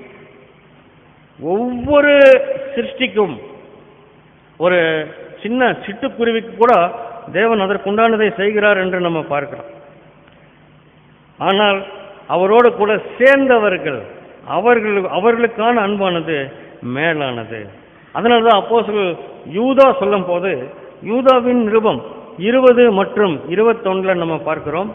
ஒவ்வொரு சிருஷ்டிக்கும் ஒரு சின்ன சிட்டுக்குருவிக்கு கூட தேவன் அதற்குண்டானதை செய்கிறார் என்று நம்ம பார்க்கிறோம் ஆனால் அவரோடு கூட சேர்ந்தவர்கள் அவர்கள் அவர்களுக்கான அன்பானது மேலானது அதனால தான் அப்போஸ்தலர் யூதா சொல்லும் போது யூதாவின் நிருபம் இருபது மற்றும் இருபத்தொன்னில் நம்ம பார்க்கிறோம்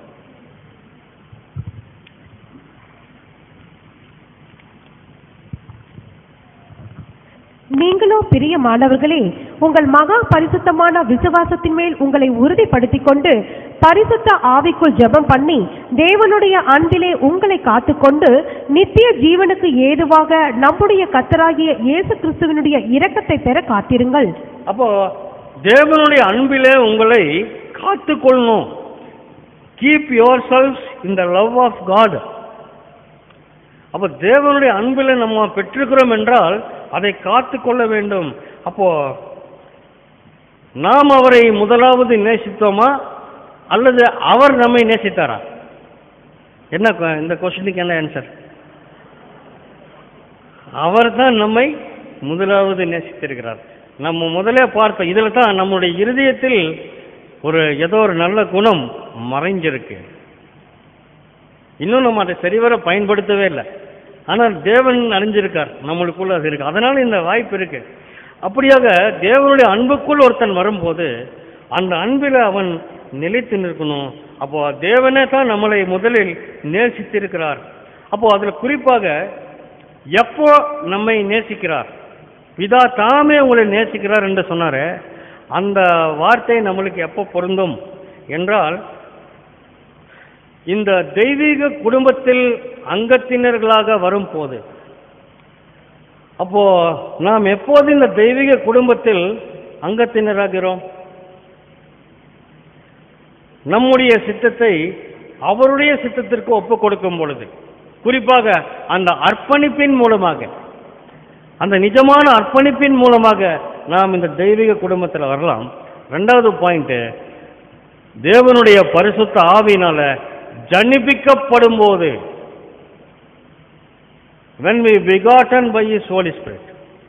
நீங்களோ பிரியமானவர்களே உங்கள் மகா பரிசுத்தமான விசுவாசத்தின் மேல் உங்களை உறுதிப்படுத்திக் கொண்டு பரிசுத்த ஆவிக்குள் ஜெபம் பண்ணி தேவனுடைய அன்பிலே உங்களை காத்துக்கொண்டு நித்திய ஜீவனுக்கு ஏதுவாக நம்முடைய கத்தராகிய இயேசு கிறிஸ்துவினுடைய இரக்கத்தை பெற காத்திருங்கள் அப்போ தேவனுடைய அன்பிலே உங்களை காத்துக்கொள்ளணும் keep yourselves in the love of God அப்போ தேவனுடைய அன்பில் நம்ம பெற்றிருக்கிறோம் என்றால் அதை காத்துக்கொள்ள வேண்டும் அப்போ நாம் அவரை முதலாவது நேசித்தோமா அல்லது அவர் நம்மை நேசித்தாரா என்ன கொ- இந்த கொஸ்டினுக்கு என்ன ஆன்சர் அவர் தான் நம்மை முதலாவது நேசித்திருக்கிறார் நம்ம முதலே பார்த்தோம் இதில் தான் நம்முடைய இருதயத்தில் ஒரு ஏதோ ஒரு நல்ல குணம் மறைஞ்சிருக்கு இன்னும் நம்ம அதை சரிவர பயன்படுத்தவே இல்லை ஆனால் தேவன் அறிஞ்சிருக்கார் நம்மளுக்குள்ள அது இருக்கு அதனால இந்த வாய்ப்பு இருக்கு அப்படியாக தேவனுடைய அன்புக்குள் ஒருத்தன் வரும்போது அந்த அன்பில் அவன் நிலைத்து நிற்கணும் அப்போ தேவனே தான் நம்மளை முதலில் நேசித்திருக்கிறார் அப்போ அதில் குறிப்பாக எப்போ நம்மை நேசிக்கிறார் பிதா தாமே உங்களை நேசிக்கிறார் என்று சொன்னாரே அந்த வார்த்தை நம்மளுக்கு எப்போ பொருந்தும் என்றால் இந்த தெய்வீக குடும்பத்தில் அங்கத்தினர்களாக வரும்போது அப்போ நாம் எப்போது இந்த தெய்வீக குடும்பத்தில் அங்கத்தினராகிறோம் நம்முடைய சித்தத்தை அவருடைய சித்தத்திற்கு ஒப்பு கொடுக்கும் பொழுது குறிப்பாக அந்த அர்ப்பணிப்பின் மூலமாக அந்த நிஜமான அர்ப்பணிப்பின் மூலமாக நாம் இந்த தெய்வீக குடும்பத்தில் வரலாம் ரெண்டாவது பாயிண்ட் தேவனுடைய பரிசுத்த ஆவியினால ஜனிப்பிக்கப்படும் போது when we begotten by his holy spirit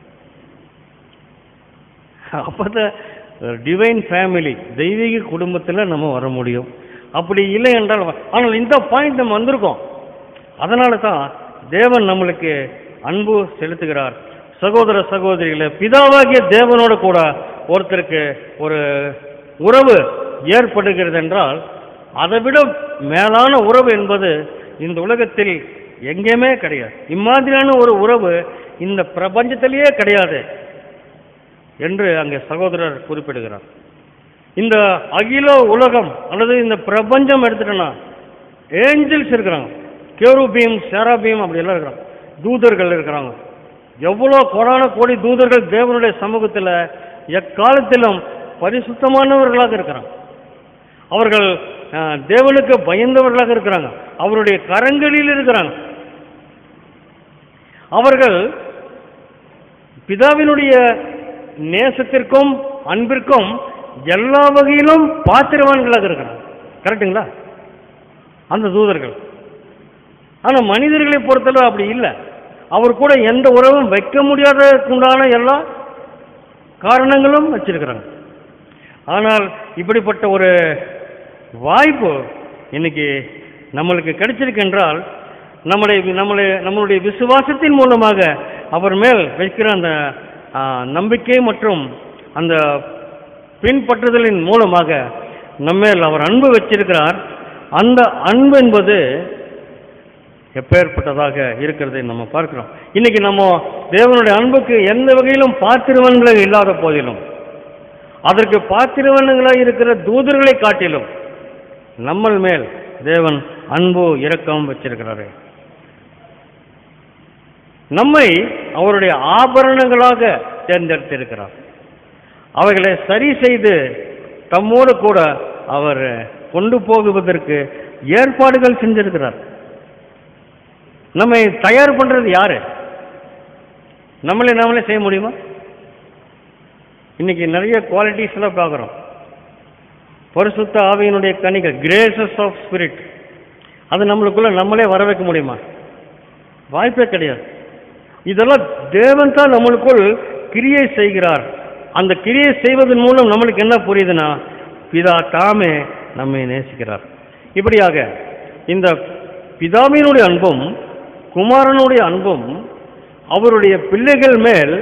அப்பதான் டிவைன் ஃபேமிலி தெய்வீக குடும்பத்தில் நம்ம வர முடியும் அப்படி இல்லை என்றால் ஆனால் இந்த பாயிண்ட் நம்ம வந்திருக்கோம் அதனால தான் தேவன் நம்மளுக்கு அன்பு செலுத்துகிறார் சகோதர சகோதரிகளை பிதாவாகிய தேவனோட கூட ஒருத்தருக்கு ஒரு உறவு ஏற்படுகிறது என்றால் அதை விட மேலான உறவு என்பது இந்த உலகத்தில் எங்கேயுமே கிடையாது இம்மாதிரியான ஒரு உறவு இந்த பிரபஞ்சத்திலேயே கிடையாது என்று அங்கே சகோதரர் குறிப்பிடுகிறார் இந்த அகில உலகம் அல்லது இந்த பிரபஞ்சம் எடுத்துட்டோன்னா ஏஞ்சல்ஸ் இருக்கிறாங்க கேருபீம் செராபீம் அப்படி எல்லாம் இருக்கிறாங்க தூதர்கள் இருக்கிறாங்க எவ்வளோ கோடான கோடி தூதர்கள் தேவனுடைய சமூகத்தில் எக்காலத்திலும் பரிசுத்தமானவர்களாக இருக்கிறாங்க அவர்கள் அஹ், தேவனுக்கு பயந்தவர்களாக இருக்கிறாங்க அவருடைய கரங்களில் இருக்கிறாங்க அவர்கள் பிதாவினுடைய நேசத்திற்கும் அன்பிற்கும் எல்லா வகையிலும் பாத்திரவான்களாக இருக்கிறாங்க கரெக்டுங்களா அந்த தூதர்கள் ஆனா மனிதர்களை பொறுத்தளவு அப்படி இல்லை அவர் கூட எந்த உறவும் வைக்க முடியாததுக்குண்டான எல்லா காரணங்களும் வச்சிருக்கிறாங்க ஆனால் இப்படிப்பட்ட ஒரு வாய்ப்பு இன்னைக்கு நம்மளுக்கு கிடைச்சிருக்கு என்றால் நம்முடைய நம்மளை நம்மளுடைய விசுவாசத்தின் மூலமாக அவர் மேல் வைக்கிற அந்த ஆ, நம்பிக்கை மற்றும் அந்த பின்பற்றுதலின் மூலமாக நம்மேல் அவர் அன்பு வச்சிருக்கிறார் அந்த அன்பு என்பது எப்பேற்பட்டதாக இருக்கிறதை நம்ம பார்க்கிறோம் இன்னைக்கு நம்ம தேவனுடைய அன்புக்கு எந்த வகையிலும் பாத்திரவன்கள் இல்லாத போதிலும் அதற்கு பாத்திரவன்களாக இருக்கிற தூதர்களை காட்டிலும் நம்மள் மேல் தேவன் அன்பு இரக்கம் வச்சிருக்கிறாரு நம்மை அவருடைய ஆபரணங்களாக தேர்ந்தெடுத்திருக்கிறார் அவைகளை சரி செய்து தம்மோடு கூட அவர் கொண்டு போகுவதற்கு ஏற்பாடுகள் செஞ்சிருக்கிறார் நம்மை தயார் பண்றது யாரு நம்மளே நாமளே செய்ய முடியுமா இன்னைக்கு நிறைய குவாலிட்டிஸ் எல்லாம் பார்க்குறோம் பரிசுத்த ஆவியினுடைய கனிகள் கிரேசஸ் ஆஃப் ஸ்பிரிட் அது நம்மளுக்குள்ள நம்மளே வர வைக்க முடியுமா வாய்ப்பே கிடையாது இதெல்லாம் தேவன் தான் நம்மளுக்குள் கிரியை செய்கிறார் அந்த கிரியை செய்வதன் மூலம் நம்மளுக்கு என்ன புரியுதுன்னா பிதா தாமே நம்மை நேசிக்கிறார் இப்படியாக இந்த பிதாவினுடைய அன்பும் குமாரனுடைய அன்பும் அவருடைய பிள்ளைகள் மேல்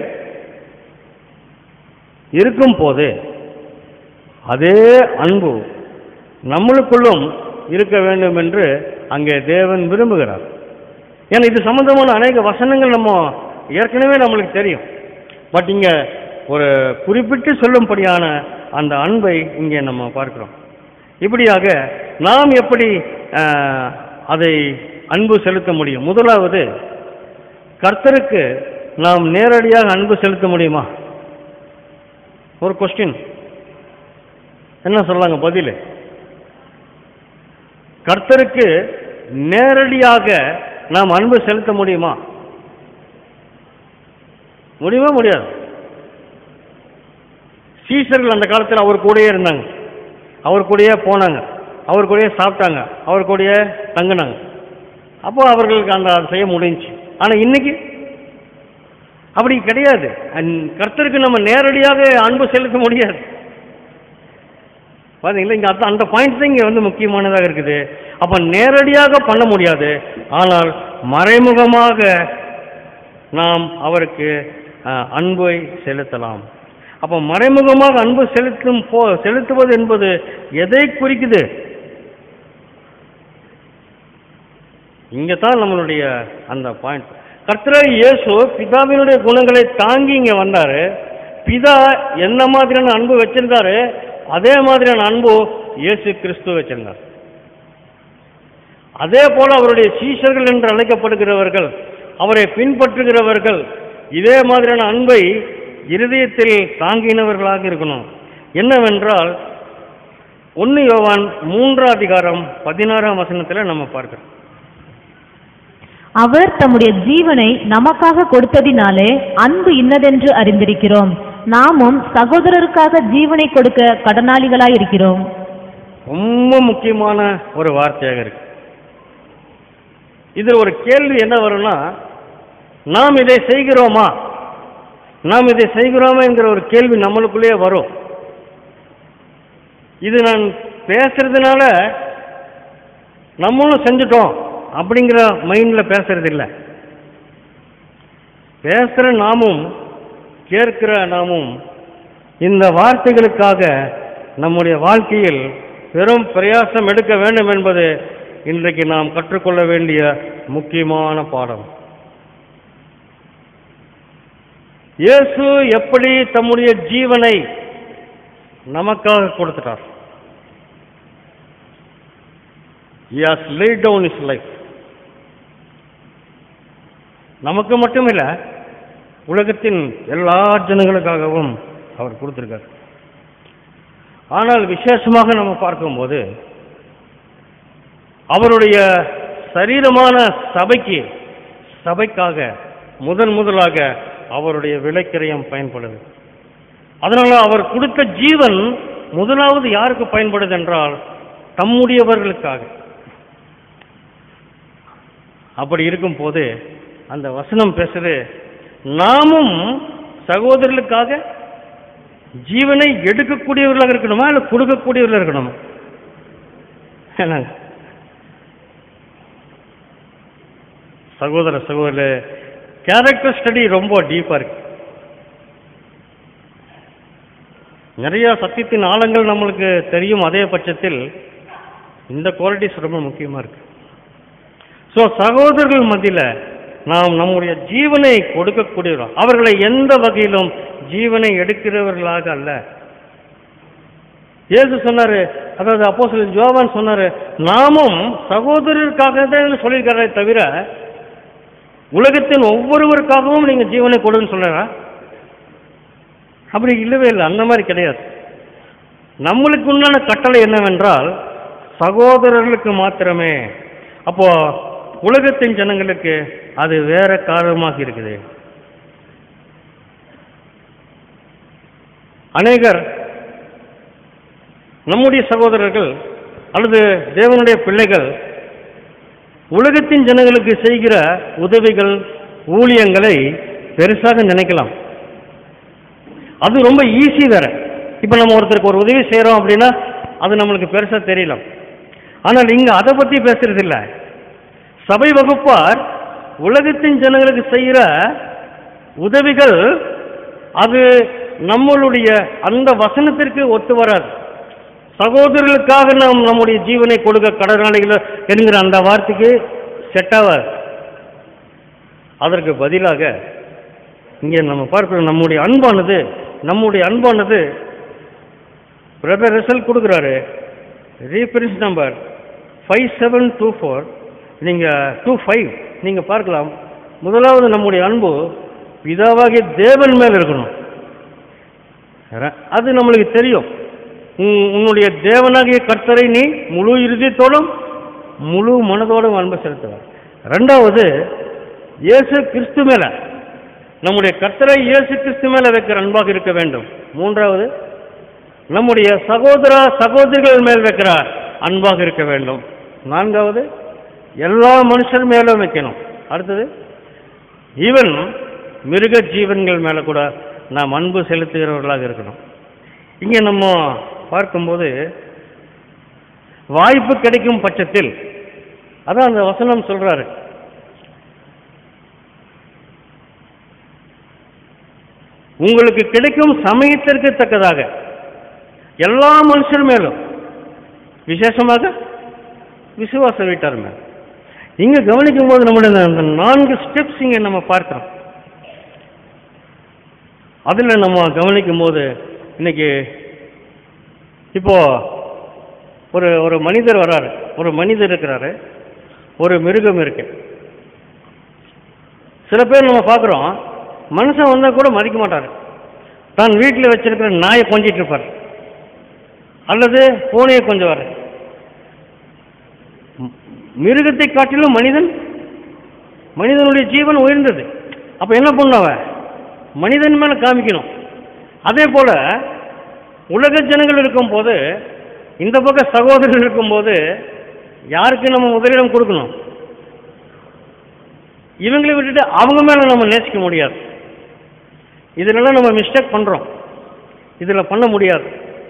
இருக்கும் போது அதே அன்பு நம்மளுக்குள்ளும் இருக்க வேண்டும் என்று அங்கே தேவன் விரும்புகிறார் ஏன்னா இது சம்பந்தமான அநேக வசனங்கள் நம்ம ஏற்கனவே நம்மளுக்கு தெரியும் பட் இங்க ஒரு குறிப்பிட்டு சொல்லும்படியான அந்த அன்பை இங்கே நம்ம பார்க்கிறோம் இப்படியாக நாம் எப்படி ஆஹ், அதை அன்பு செலுத்த முடியும் முதலாவது கர்த்தருக்கு நாம் நேரடியாக அன்பு செலுத்த முடியுமா ஒரு கொஸ்டின் என்ன சொல்லாங்க பதில் கர்த்தருக்கு நேரடியாக நாம் அன்பு செலுத்த முடியுமா முடியுமா முடியாது சீசர்கள் அந்த காலத்தில் அவர் கூடயே இருந்தாங்க அவர் கூடயே போனாங்க அவர் கூடயே சாப்பிட்டாங்க அவர் கூடயே தங்கினாங்க அப்போ அவர்களுக்கு அந்த அதை செய்ய முடிஞ்சுச்சு ஆனால் இன்னைக்கு அப்படி கிடையாது அந்- கர்த்தருக்கு நம்ம நேரடியாக அன்பு செலுத்த முடியாது பாத்தீங்களா இங்க அந்த அந்த பாயிண்ட் தான் இங்க வந்து முக்கியமானதாக இருக்குது அப்ப நேரடியாக பண்ண முடியாது ஆனால் மறைமுகமாக நாம் அவருக்கு அஹ், அன்பை செலுத்தலாம் அப்ப மறைமுகமாக அன்பு செலுத்தும் போ செலுத்துவது என்பது எதை குறிக்குது இங்க தான் நம்மளுடைய அந்த பாயிண்ட் கர்த்தராக இயேசு பிதாவினுடைய குணங்களை தாங்கி இங்க வந்தாரு பிதா என்ன மாதிரியான அன்பு வச்சிருந்தாரு அதே மாதிரியான அன்பு இயேசு கிறிஸ்து வச்சிருந்தார் அதே போல அவருடைய சீஷர்கள் என்று அழைக்கப்படுகிறவர்கள் அவரை பின்பற்றுகிறவர்கள் இதே மாதிரியான அன்பை இருதயத்தில் தாங்கினவர்களாக இருக்கணும் என்னவென்றால் ஒன்று யோவான் மூன்றாம் அதிகாரம் பதினாறாம் வசனத்தில் நம்ம பார்க்கிறோம் அவர் தம்முடைய ஜீவனை நமக்காக கொடுத்ததினாலே அன்பு இன்னதென்று அறிந்திருக்கிறோம் நாமும் சகோதரருக்காக ஜீவனை கொடுக்க கடனாளிகளாய் இருக்கிறோம் ரொம்ப முக்கியமான ஒரு வார்த்தையாக இருக்கு இதில் ஒரு கேள்வி என்ன வரும்னா நாம் இதை செய்கிறோமா நாம் இதை செய்கிறோமா என்கிற ஒரு கேள்வி நம்மளுக்குள்ளேயே வரும் இது நான் பேசுறதுனால நம்மளும் செஞ்சுட்டோம் அப்படிங்கிற மைண்டில் பேசுறது இல்லை பேசுகிற நாமும் கேட்கிற நாமும் இந்த வார்த்தைகளுக்காக நம்முடைய வாழ்க்கையில் பெரும் பிரயாசம் எடுக்க வேண்டும் என்பது இன்றைக்கு நாம் கற்றுக்கொள்ள வேண்டிய முக்கியமான பாடம் இயேசு எப்படி தம்முடைய ஜீவனை நமக்காக கொடுத்துட்டார் He has laid down his life. நமக்கு மட்டும் இல்ல உலகத்தின் எல்லா ஜனங்களுக்காகவும் அவர் கொடுத்திருக்கார் ஆனால் விசேஷமாக நம்ம பார்க்கும்போது அவருடைய சரீரமான சபைக்கு சபைக்காக முதன் முதலாக அவருடைய விலைக்கிரயம் பயன்படுது அதனால அவர் கொடுத்த ஜீவன் முதலாவது யாருக்கு பயன்படுது என்றால் தம்முடையவர்களுக்காக அப்படி இருக்கும்போது அந்த வசனம் பேசுறது நாமும் சகோதரர்களுக்காக ஜீவனை எடுக்கக்கூடியவர்களாக இருக்கணுமா இல்லை கொடுக்கக்கூடியவர்களாக இருக்கணுமா என்னங்க சகோதர சகோதர கேரக்டர் ஸ்டடி ரொம்ப டீப்பாக இருக்கு நிறைய சத்தியத்தின் ஆழங்கள் நம்மளுக்கு தெரியும் அதே பட்சத்தில் இந்த குவாலிட்டிஸ் ரொம்ப முக்கியமாக இருக்கு ஸோ சகோதரர்கள் மத்தியில் நாம் நம்முடைய ஜீவனை கொடுக்கக்கூடியவர்கள் அவர்களை எந்த வகையிலும் ஜீவனை எடுக்கிறவர்களாக அல்ல இயேசு சொன்னாரு அதாவது அப்போ ஜோவான் சொன்னாரு நாமும் சகோதரருக்காக தான் சொல்லியிருக்காரே தவிர உலகத்தின் ஒவ்வொருவருக்காகவும் நீங்க ஜீவனை கொடுன்னு சொல்றா அப்படி இல்லவே இல்லை அந்த மாதிரி கிடையாது நம்மளுக்கு உண்டான கட்டளை என்னவென்றால் சகோதரர்களுக்கு மாத்திரமே அப்போ உலகத்தின் ஜனங்களுக்கு அது வேற காரணமாக இருக்குது அநேகர் நம்முடைய சகோதரர்கள் அல்லது தேவனுடைய பிள்ளைகள் உலகத்தின் ஜனங்களுக்கு செய்கிற உதவிகள் ஊழியங்களை பெருசாக நினைக்கலாம் அது ரொம்ப ஈஸி வேற இப்போ நம்ம ஒருத்தருக்கு ஒரு உதவி செய்கிறோம் அப்படின்னா அது நம்மளுக்கு பெருசாக தெரியலாம் ஆனால் இங்கே அதை பற்றி பேசுறது இல்ல சபை வகுப்பார் உலகத்தின் ஜனங்களுக்கு செய்கிற உதவிகள் அது நம்மளுடைய அந்த வசனத்திற்கு ஒத்து வராது சகோதரர்களுக்காக நாம் நம்முடைய ஜீவனை கொடுக்க கடனாளிகள் என்கிற அந்த வார்த்தைக்கு செட் ஆகாது அதற்கு பதிலாக இங்கே நம்ம பார்க்கிறோம் நம்முடைய அன்பானது நம்முடைய அன்பானது பிரதர் ரிசல்ட் கொடுக்குறாரு reference number five seven two four நீங்கள் டூ ஃபைவ் நீங்கள் பார்க்கலாம் முதலாவது நம்முடைய அன்பு பிதாவாகிய தேவன் மேல் இருக்கணும் ர- அது நம்மளுக்கு தெரியும் உன்- உன்னுடைய தேவனாகிய கர்த்தரை நீ முழு இறுதியத்தோடும் முழு மனதோடும் அன்பு செலுத்துவார் ரெண்டாவது இயேசு கிறிஸ்து மேல நம்முடைய கர்த்தரை இயேசு கிறிஸ்து மேல வைக்கிற அன்பாக இருக்க வேண்டும் மூன்றாவது நம்முடைய சகோதர சகோதரிகள் மேல் வைக்கிற அன்பாக இருக்க வேண்டும் நான்காவது எல்லா மனுஷர் மேலும் வைக்கணும் அடுத்தது ஈவன் மிருக ஜீவன்கள் மேல கூட நாம் அன்பு செலுத்துகிறவர்களாக இருக்கணும் இங்கே நம்ம பார்க்கும்போது வாய்ப்பு கிடைக்கும் பட்சத்தில் அதான் அந்த வசனம் சொல்றாரு உங்களுக்கு கிடைக்கும் சமயத்திற்கு தக்கதாக எல்லா மனுஷர் மேலும் விசேஷமாக விசுவாச வீட்டார் மேல் இங்க கவனிக்கும் போது நம்முடைய அந்த- அந்த நான்கு ஸ்டெப்ஸ் இங்க நம்ம பார்க்கிறோம் அதுல நம்ம கவனிக்கும் போது இன்னைக்கு இப்போ ஒரு ஒரு மனிதர் வராரு ஒரு மனிதர் இருக்கிறாரு ஒரு மிருகம் இருக்கு சில பேர் நம்ம பார்க்குறோம் மனுஷன் வந்தால் கூட மதிக்க மாட்டார் தான் வீட்டில் வச்சிருக்கிற நாயை கொஞ்சிட்டு இருப்பார் அல்லது பூனையை கொஞ்சுவார் ம், மிருகத்தை காட்டிலும் மனிதன் மனிதனுடைய ஜீவன் உயர்ந்தது அப்போ என்ன பண்ணுவ மனிதன் மேலே காமிக்கணும் அதே போல உலக ஜனங்கள் இருக்கும்போது இந்த பக்கம் சகோதரர்கள் இருக்கும்போது யாருக்கு நம்ம முதலிடம் கொடுக்கணும் இவங்களை விட்டுட்டு அவங்க மேல நம்ம நேசிக்க முடியாது இதுலலாம் நம்ம மிஸ்டேக் பண்றோம் இதுல பண்ண முடியாது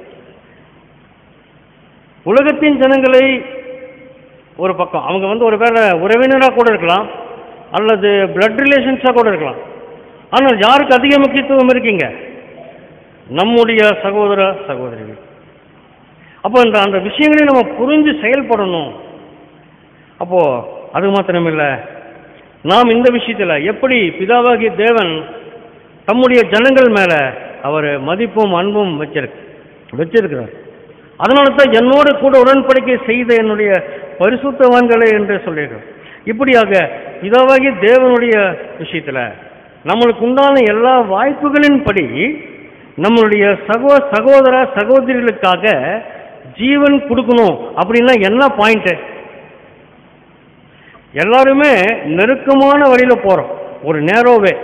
உலகத்தின் ஜனங்களை ஒரு பக்கம் அவங்க வந்து ஒரு வேளை உறவினராக கூட இருக்கலாம் அல்லது பிளட் ரிலேஷன்ஸாக கூட இருக்கலாம் ஆனால் யாருக்கு அதிக முக்கியத்துவம் இருக்கீங்க நம்முடைய சகோதர சகோதரிகள் அப்போ இந்த அந்த விஷயங்களை நம்ம புரிஞ்சு செயல்படணும் அப்போ அது மாத்திரமில்லை நாம் இந்த விஷயத்துல எப்படி பிதாவாகிய தேவன் தம்முடைய ஜனங்கள் மேல அவர் மதிப்பும் அன்பும் வச்சிருக்கு வச்சிருக்கிறார் அதனால தான் என்னோடு கூட உடன்படிக்கை செய்த என்னுடைய பரிசுத்தவான்களே என்று சொல்லியிருக்கிறார் இப்படியாக பிதாவாகிய தேவனுடைய விஷயத்துல நம்மளுக்கு உண்டான எல்லா வாய்ப்புகளின்படி நம்மளுடைய சகோ சகோதர சகோதரிகளுக்காக ஜீவன் கொடுக்கணும் அப்படின்னா என்ன பாயிண்ட் எல்லாருமே நெருக்கமான வழியில போறோம் ஒரு நேரோவே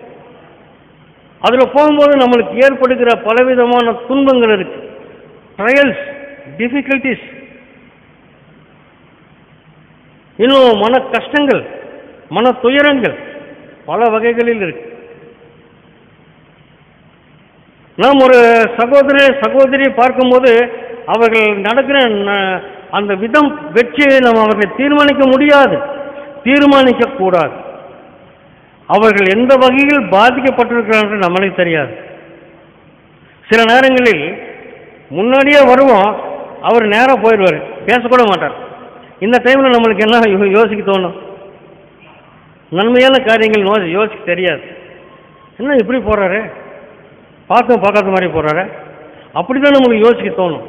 அதுல போகும்போது நம்மளுக்கு ஏற்படுகிற பலவிதமான துன்பங்கள் இருக்கு ட்ரையல்ஸ் டிஃபிகல்டிஸ் இன்னும் மன கஷ்டங்கள் மன துயரங்கள் பல வகைகளில் இருக்கு நாம் ஒரு சகோதர சகோதரி பார்க்கும்போது அவர்கள் நடக்கிற ந- அந்த விதம் வச்சு நம்ம அவர்களை தீர்மானிக்க முடியாது தீர்மானிக்க கூடாது அவர்கள் எந்த வகையில் பாதிக்கப்பட்டிருக்கிறார்கள் நம்மளுக்கு தெரியாது சில நேரங்களில் முன்னாடியே வருவோம் அவர் நேராக போயிடுவார் பேசக்கூட மாட்டார் இந்த டைமில் நம்மளுக்கு என்ன யோ- யோசிக்க தோணும் நன்மையான காரியங்கள் நோ யோசிக்க தெரியாது என்ன இப்படி போகிறாரு பார்க்க பார்க்காத மாதிரி போகிறாரு அப்படி தான் நமக்கு யோசிக்க தோணும்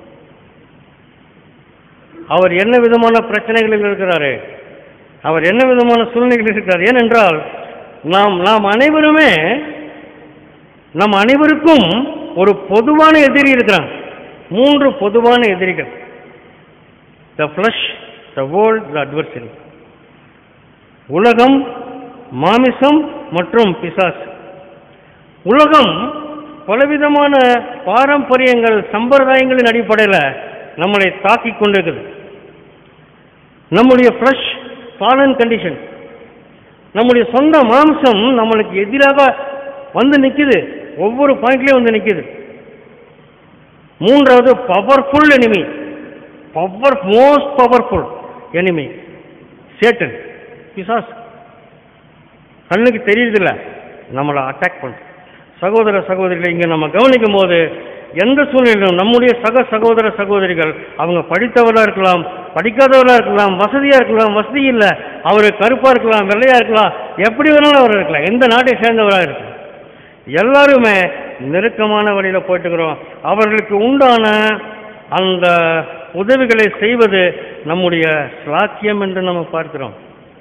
அவர் என்ன விதமான பிரச்சனைகளில் இருக்கிறாரு அவர் என்ன விதமான சூழ்நிலைகளில் இருக்கிறார் ஏனென்றால் நாம் நாம் அனைவருமே நம் அனைவருக்கும் ஒரு பொதுவான எதிரி இருக்கிறான் மூன்று பொதுவான எதிரிகள் the flesh the world the adversary உலகம் மாமிசம் மற்றும் பிசாசு உலகம் பலவிதமான பாரம்பரியங்கள் சம்பிரதாயங்களின் அடிப்படையில் நம்மளை தாக்கிக் கொண்டிருக்குது நம்முடைய ஃப்ளஷ் ஃபாலன் கண்டிஷன் நம்முடைய சொந்த மாம்சம் நம்மளுக்கு எதிராக வந்து நிக்குது ஒவ்வொரு பாயிண்ட்லயும் வந்து நிக்குது மூன்றாவது powerful enemy power most powerful enemy Satan பிசாஸ் கண்ணுக்கு தெரியுதில்ல நம்மளை அட்டாக் பண்ண சகோதர சகோதரிகளை இங்கே நம்ம கவனிக்கும் போது எந்த சூழ்நிலையிலும் நம்முடைய சக சகோதர சகோதரிகள் அவங்க படித்தவராக இருக்கலாம் படிக்காதவராக இருக்கலாம் வசதியாக இருக்கலாம் வசதி இல்லை அவர் கருப்பாக இருக்கலாம் வெள்ளையாக இருக்கலாம் எப்படி வேணாலும் அவர் இருக்கலாம் எந்த நாட்டை சேர்ந்தவராக இருக்கலாம் எல்லாருமே நெருக்கமான வழியில் போயிட்டுக்கிறோம் அவர்களுக்கு உண்டான அந்த உதவிகளை செய்வது நம்முடைய ஸ்லாக்கியம் என்று நம்ம பார்க்கிறோம்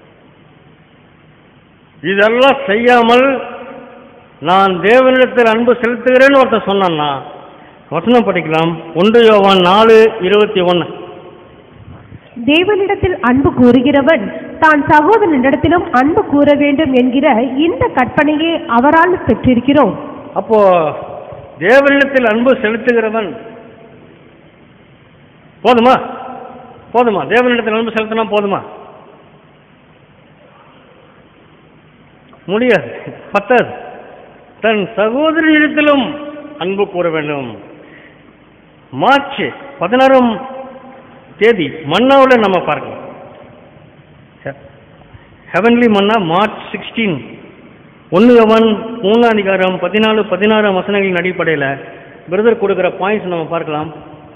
இதெல்லாம் செய்யாமல் நான் தேவனிடத்தில் அன்பு செலுத்துகிறேன்னு ஒருத்தன் சொன்னான்னா வசனம் படிக்கலாம் ஒன்று யோவான் நாலு இருபத்தி ஒன்று தேவனிடத்தில் அன்பு கூறுகிறவன் தான் சகோதரனிடத்திலும் அன்பு கூற வேண்டும் என்கிற இந்த கற்பனையை அவரால் பெற்றிருக்கிறோம் அப்போ தேவனிடத்தில் அன்பு செலுத்துகிறவன் போதுமா போதுமா தேவனிடத்தில் அன்பு செலுத்தினா போதுமா முடியாது பத்தாது தன் சகோதரியிடத்திலும் அன்பு கூற வேண்டும் மார்ச் பதினாறாம் தேதி மன்னாவில் நம்ம பார்க்கலாம் ஹெவன்லி மன்னா மார்ச் சிக்ஸ்டீன் ஒன்று அவன் மூணாம் அதிகாரம் பதினாலு பதினாறாம் வசனங்களின் அடிப்படையில் பிரதர் கொடுக்குற பாயிண்ட்ஸ் நம்ம பார்க்கலாம்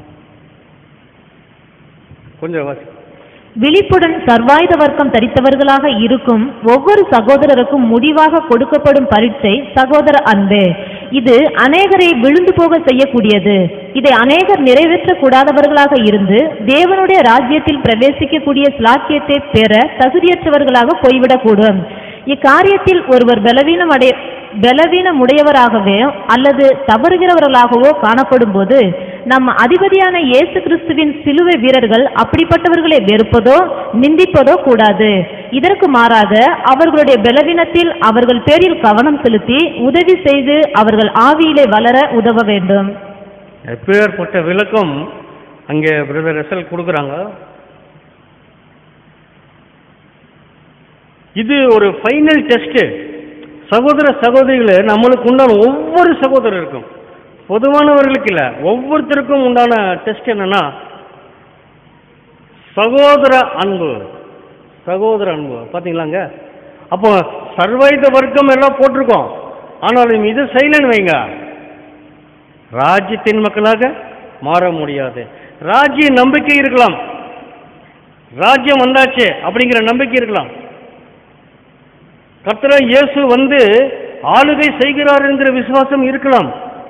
கொஞ்சம் வாசி விழிப்புடன் சர்வாயுத வர்க்கம் தரித்தவர்களாக இருக்கும் ஒவ்வொரு சகோதரருக்கும் முடிவாக கொடுக்கப்படும் பரீட்சை சகோதர அன்பு இது அநேகரை விழுந்து போக செய்யக்கூடியது இதை அநேகர் நிறைவேற்றக்கூடாதவர்களாக இருந்து தேவனுடைய ராஜ்யத்தில் பிரவேசிக்கக்கூடிய ஸ்லாக்கியத்தை பெற தகுதியற்றவர்களாக போய்விடக்கூடும் இக்காரியத்தில் ஒருவர் பலவீனம் அடைய பலவீனமுடையவராகவே அல்லது தவறுகிறவர்களாகவோ காணப்படும் போது நம் அதிபதியான இயேசு கிறிஸ்துவின் சிலுவை வீரர்கள் அப்படிப்பட்டவர்களை வெறுப்பதோ நிந்திப்பதோ கூடாது இதற்கு மாறாக அவர்களுடைய பலவீனத்தில் அவர்கள் பேரில் கவனம் செலுத்தி உதவி செய்து அவர்கள் ஆவியிலே வளர உதவ வேண்டும் எப்பேற்பட்ட விளக்கம் அங்கே பிரதர் எஸ்எல் கொடுக்குறாங்க இது ஒரு ஃபைனல் டெஸ்ட் சகோதர சகோதரிகளே நம்மளுக்கு உண்டான ஒவ்வொரு சகோதரருக்கும் பொதுவானவர்களுக்கு இல்லை ஒவ்வொருத்தருக்கும் உண்டான டெஸ்ட் என்னன்னா சகோதர அன்பு சகோதர அன்பு பார்த்தீங்களாங்க அப்போ சர்வைத வர்க்கம் எல்லாம் போட்டிருக்கோம் ஆனாலும் இது சைலண்ட் வைங்க ராஜ்யத்தின் மக்களாக மாற முடியாது ராஜ்ய நம்பிக்கை இருக்கலாம் ராஜ்யம் வந்தாச்சு அப்படிங்கிற நம்பிக்கை இருக்கலாம் கர்த்தரா இயேசு வந்து ஆளுகை செய்கிறார் என்கிற விசுவாசம் இருக்கலாம்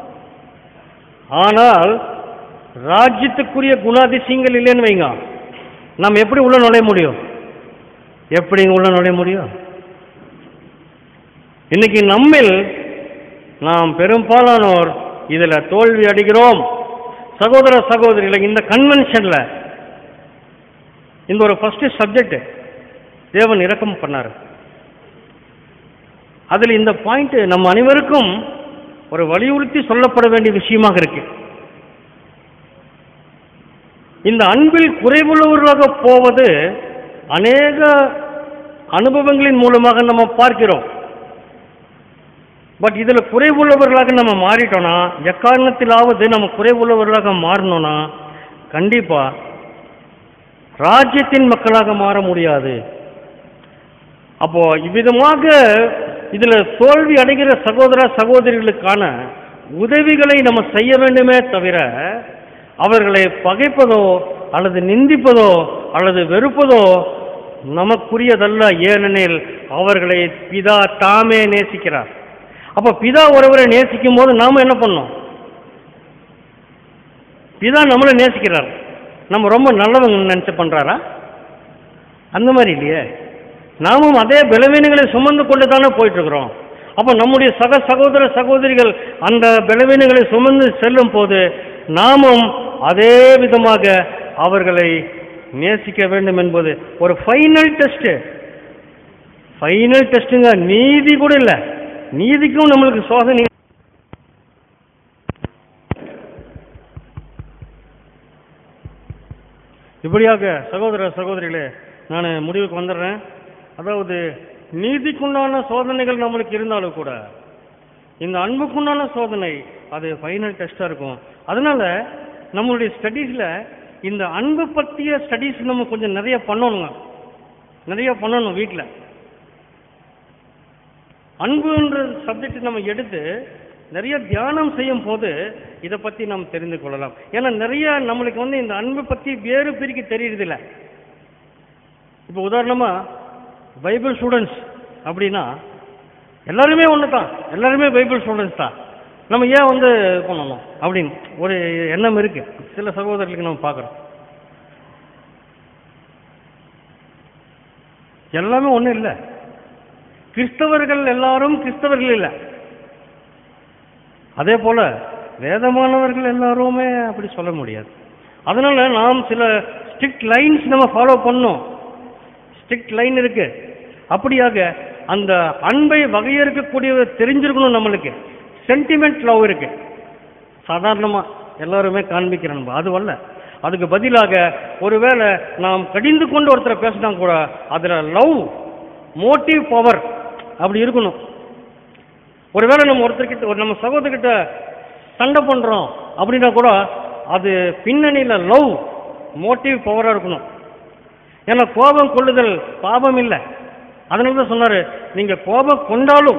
ஆனால் ராஜ்யத்துக்குரிய குணாதிசயங்கள் இல்லைன்னு வைங்க நாம் எப்படி உள்ள நுழைய முடியும் எப்படி உள்ள நுழைய முடியும் இன்னைக்கு நம்மில் நாம் பெரும்பாலானோர் இதுல தோல்வி அடைகிறோம் சகோதர சகோதரிகளை இந்த கன்வென்ஷன்ல இந்த ஒரு ஃபர்ஸ்ட் சப்ஜெக்ட் தேவன் இரக்கம் பண்ணார் அதில் இந்த பாயிண்ட் நம்ம அனைவருக்கும் ஒரு வலியுறுத்தி சொல்லப்பட வேண்டிய விஷயமாக இருக்கு இந்த அன்பில் குறைவுள்ளவர்களாக போவது அநேக அனுபவங்களின் மூலமாக நம்ம பார்க்கிறோம் பட் இதில் குறைவுள்ளவர்களாக நம்ம மாறிட்டோம்னா எக்காரணத்திலாவது நம்ம குறைவுள்ளவர்களாக மாறணும்னா கண்டிப்பா ராஜ்யத்தின் மக்களாக மாற முடியாது அப்போ இவ்விதமாக இதுல தோல்வி அடைகிற சகோதர சகோதரிகளுக்கான உதவிகளை நம்ம செய்ய வேண்டுமே தவிர அவர்களை பகைப்பதோ அல்லது நிந்திப்பதோ அல்லது வெறுப்பதோ நமக்குரியதல்ல ஏனெனில் அவர்களை பிதா தாமே நேசிக்கிறார் அப்ப பிதா ஒருவரை நேசிக்கும் போது நாம என்ன பண்ணோம் பிதா நம்மளை நேசிக்கிறார் நம்ம ரொம்ப நல்லவங்க நினைச்சு பண்றாரா அந்த மாதிரி இல்லையே நாமும் அதே பலவீனங்களை சுமந்து கொண்டு தானே போயிட்டு இருக்கிறோம் அப்போ நம்முடைய சக சகோதர சகோதரிகள் அந்த பலவீனங்களை சுமந்து செல்லும் போது நாமும் அதே விதமாக அவர்களை நேசிக்க வேண்டும் என்பது ஒரு ஃபைனல் டெஸ்ட் ஃபைனல் டெஸ்ட்டுங்க நீதி கூட இல்லை நீதிக்கும் நம்மளுக்கு சோதனை இப்படியாக சகோதர சகோதரிகளே நான் முடிவுக்கு வந்துடுறேன் அதாவது நீதிக்குண்டான சோதனைகள் நம்மளுக்கு இருந்தாலும் கூட இந்த அன்புக்குண்டான சோதனை அது ஃபைனல் டெஸ்ட்டாக இருக்கும் அதனால நம்மளுடைய ஸ்டடீஸில் இந்த அன்பு பற்றிய ஸ்டடீஸ் நம்ம கொஞ்சம் நிறைய பண்ணணுங்க நிறைய பண்ணணும் வீட்டில் அன்புன்ற சப்ஜெக்ட் நம்ம எடுத்து நிறைய தியானம் செய்யும் போது இதை பற்றி நாம் தெரிந்து கொள்ளலாம் ஏன்னா நிறைய நம்மளுக்கு வந்து இந்த அன்பு பற்றி வேறு பிரிக்க தெரியறதில்ல இப்போ உதாரணமாக பைபிள் ஸ்டூடெண்ட்ஸ் அப்படின்னா எல்லாருமே ஒன்று தான் எல்லாருமே பைபிள் ஸ்டூடெண்ட்ஸ் தான் நம்ம ஏன் வந்து இது பண்ணணும் அப்படின்னு ஒரு எண்ணம் இருக்கு சில சகோதரர்களுக்கு நம்ம பார்க்குறோம் எல்லாமே ஒன்றும் இல்லை கிறிஸ்தவர்கள் எல்லாரும் கிறிஸ்தவர்கள் இல்லை அதே போல வேதமானவர்கள் எல்லாருமே அப்படி சொல்ல முடியாது அதனால நாம் சில ஸ்ட்ரிக்ட் லைன்ஸ் நம்ம ஃபாலோ பண்ணோம் ஸ்ட்ரிக்ட் லைன் இருக்கு அப்படியாக அந்த அன்பை வகையறுக்கக்கூடியதை தெரிஞ்சிருக்கணும் நம்மளுக்கு சென்டிமெண்ட் லவ் இருக்கு சாதாரணமா எல்லாருமே காண்பிக்கிற அன்பு அது அல்ல அதுக்கு பதிலாக ஒருவேளை நாம் கடிந்து கொண்டு ஒருத்தரை பேசினா கூட அதுல லவ் மோட்டிவ் பவர் அப்படி இருக்கணும் ஒருவேளை நம்ம ஒருத்தர்கிட்ட ஒரு நம்ம சகோதரர்கிட்ட சண்டை பண்றோம் அப்படின்னா கூட அது பின்னணியில லவ் மோட்டிவ் பவரா இருக்கணும் ஏன்னா கோபம் கொள்ளுதல் பாவம் இல்லை அதனால தான் சொன்னாரு நீங்க கோபம் கொண்டாலும்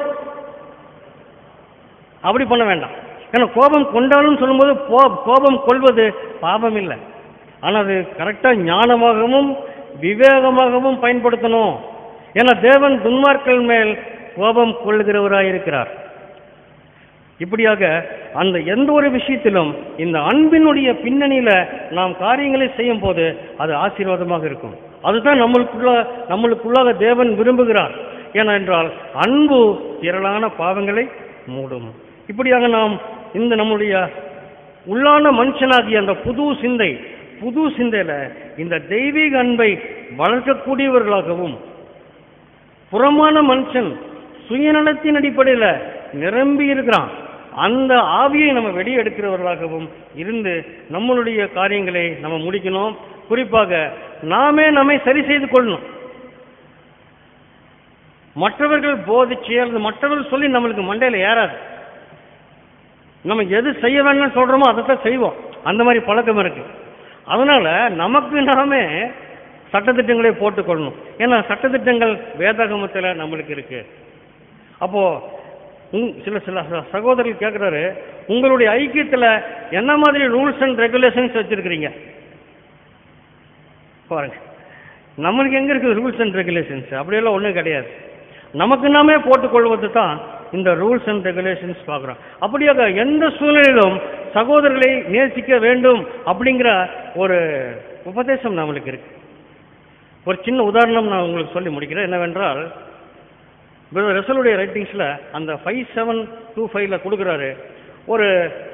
அப்படி பண்ண வேண்டாம் ஏன்னா கோபம் கொண்டாலும் சொல்லும்போது போ- கோபம் கொள்வது பாவம் இல்லை ஆனால் அது கரெக்டாக ஞானமாகவும் விவேகமாகவும் பயன்படுத்தணும் ஏன்னா தேவன் துன்மார்கள் மேல் கோபம் கொள்ளுகிறவராய் இருக்கிறார் இப்படியாக அந்த எந்த ஒரு விஷயத்திலும் இந்த அன்பினுடைய பின்னணியில நாம் காரியங்களை செய்யும் போது அது ஆசீர்வாதமாக இருக்கும் அதுதான் நம்மளுக்குள்ள நம்மளுக்குள்ளாக தேவன் விரும்புகிறார் ஏனென்றால் அன்பு திரளான பாவங்களை மூடும் இப்படியாக நாம் இந்த நம்முடைய உள்ளான மனுஷனாகிய அந்த புது சிந்தை புது சிந்தையில இந்த தெய்வீக அன்பை வளர்க்கக்கூடியவர்களாகவும் புறமான மனுஷன் சுயநலத்தின் அடிப்படையில் நிரம்பி இருக்கிறான் அந்த ஆவியை நம்ம வெளியெடுக்கிறவர்களாகவும் இருந்து நம்மளுடைய காரியங்களை நம்ம முடிக்கணும் குறிப்பாக நாமே நம்மை சரி செய்து கொள்ளணும் மற்றவர்கள் போதிச்சு அல்லது மற்றவர்கள் சொல்லி நம்மளுக்கு மண்டையில ஏறாது நம்ம எது செய்ய வேணும்னு சொல்றோமோ அதை தான் செய்வோம் அந்த மாதிரி பழக்கம் இருக்கு அதனால நமக்கு நாமே சட்டத்திட்டங்களை போட்டுக்கொள்ளணும் ஏன்னா சட்டத்திட்டங்கள் வேதாகமத்தில் நம்மளுக்கு இருக்கு அப்போ உங் சில சில ச- சகோதரர்கள் கேட்குறாரு உங்களுடைய ஐக்கியத்தில் என்ன மாதிரி ரூல்ஸ் அண்ட் ரெகுலேஷன்ஸ் வச்சிருக்கிறீங்க பாருங்க நம்மளுக்கு எங்க இருக்குது ரூல்ஸ் அண்ட் ரெகுலேஷன்ஸ் அப்படியெல்லாம் ஒன்றும் கிடையாது நமக்கு நாமே போட்டுக்கொள்வது தான் இந்த ரூல்ஸ் அண்ட் ரெகுலேஷன்ஸ் பார்க்குறோம் அப்படியாக எந்த சூழ்நிலையிலும் சகோதரர்களை நேசிக்க வேண்டும் அப்படிங்கிற ஒரு உபதேசம் நம்மளுக்கு இருக்கு ஒரு சின்ன உதாரணம் நான் உங்களுக்கு சொல்லி முடிக்கிறேன் என்னவென்றால் பிரதர் ரெசலுடைய ரைட்டிங்ஸில் அந்த ஃபைவ் செவன் டூ ஃபைவ்ல கொடுக்குறாரு ஒரு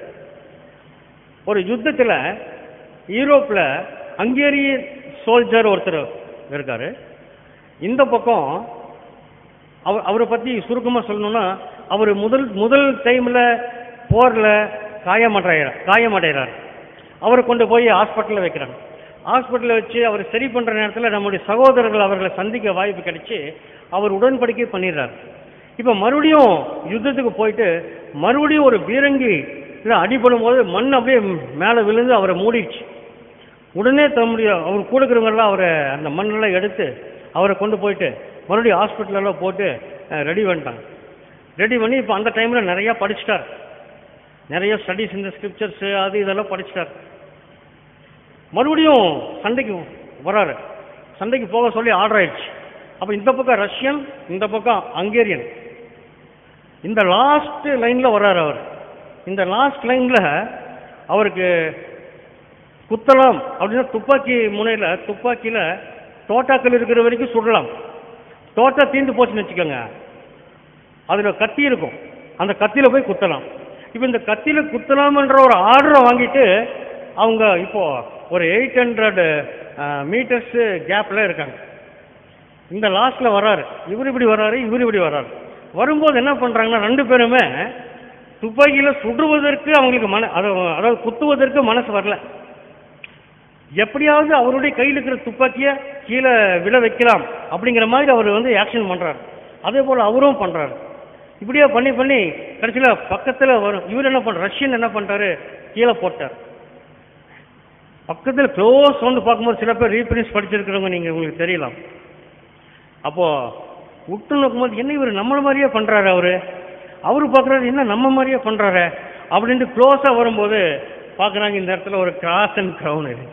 ஒரு யுத்தத்தில் யூரோப்பில் ஹங்கேரிய சோல்ஜர் ஒருத்தர் இருக்காரு இந்த பக்கம் அவர் அவரை பற்றி சுருக்கமாக சொல்லணும்னா அவர் முதல் முதல் டைமில் போரில் காயமடைகிறார் காயமடைகிறார் அவரை கொண்டு போய் ஹாஸ்பிட்டலில் வைக்கிறாங்க ஹாஸ்பிட்டலில் வச்சு அவர் சரி பண்ணுற நேரத்தில் நம்முடைய சகோதரர்கள் அவர்களை சந்திக்க வாய்ப்பு கிடைச்சி அவர் உடன்படிக்கை பண்ணிடுறார் இப்போ மறுபடியும் யுத்தத்துக்கு போயிட்டு மறுபடியும் ஒரு பீரங்கி இதில் அடிபடும் போது மண் அப்படியே மேலே விழுந்து அவரை மூடிடுச்சு உடனே தம்முடைய அவர் கூட இருக்கிறவங்கெல்லாம் அவரை அந்த மண்ணெல்லாம் எடுத்து அவரை கொண்டு போயிட்டு மறுபடியும் ஹாஸ்பிட்டலெல்லாம் போட்டு ரெடி பண்ணிட்டாங்க ரெடி பண்ணி இப்போ அந்த டைமில் நிறையா படிச்சிட்டார் நிறைய ஸ்டடீஸ் இந்த ஸ்கிரிப்சர்ஸு அது இதெல்லாம் படிச்சிட்டார் மறுபடியும் சண்டைக்கு வராரு சண்டைக்கு போக சொல்லி ஆர்டர் ஆயிடுச்சு அப்போ இந்த பக்கம் ரஷ்யன் இந்த பக்கம் ஹங்கேரியன் இந்த லாஸ்ட் லைனில் வர்றாரு அவர் இந்த லாஸ்ட் லைனில் அவருக்கு குத்தலாம் அப்படின்னா துப்பாக்கி முனையில் துப்பாக்கியில் தோட்டாக்கள் இருக்கிற வரைக்கும் சுடலாம் தோட்டா தீந்து போச்சுன்னு வச்சுக்கோங்க அதில் கத்தி இருக்கும் அந்த கத்தியில் போய் குத்தலாம் இப்போ இந்த கத்தியில் குத்தலாம்ன்ற ஒரு ஆர்டரை வாங்கிட்டு அவங்க இப்போ ஒரு எயிட் ஹண்ட்ரட் மீட்டர்ஸு கேப்பில் இருக்காங்க இந்த லாஸ்ட்டில் வராரு இவர் இப்படி வராரு இவர் இப்படி வராரு வரும்போது என்ன பண்ணுறாங்கன்னா ரெண்டு பேருமே துப்பாக்கியில் சுடுவதற்கு அவங்களுக்கு மன அதாவது அதாவது குத்துவதற்கு மனசு வரல எப்படியாவது அவருடைய கையில் இருக்கிற துப்பாக்கியை கீழே விழ வைக்கலாம் அப்படிங்கிற மாதிரி அவர் வந்து ஆக்ஷன் பண்ணுறாரு அதே போல் அவரும் பண்ணுறாரு இப்படியே பண்ணி பண்ணி கடைசியில் பக்கத்தில் வரும் இவர் என்ன பண்ணுற ரஷ்யன் என்ன பண்ணிட்டாரு கீழே போட்டார் பக்கத்தில் க்ளோஸ் வந்து பார்க்கும்போது சில பேர் ரீப்ரின்ஸ் படிச்சிருக்கிறவங்க நீங்கள் உங்களுக்கு தெரியலாம் அப்போது உற்று நோக்கும்போது என்ன இவர் நம்மள மாதிரியே பண்ணுறாரு அவர் அவர் பார்க்குறாரு என்ன நம்ம மாதிரியே பண்ணுறாரு அப்படின்ட்டு க்ளோஸாக வரும்போது பார்க்குறாங்க இந்த இடத்துல ஒரு கிராஸ் அண்ட் க்ரௌன் இருந்துச்சு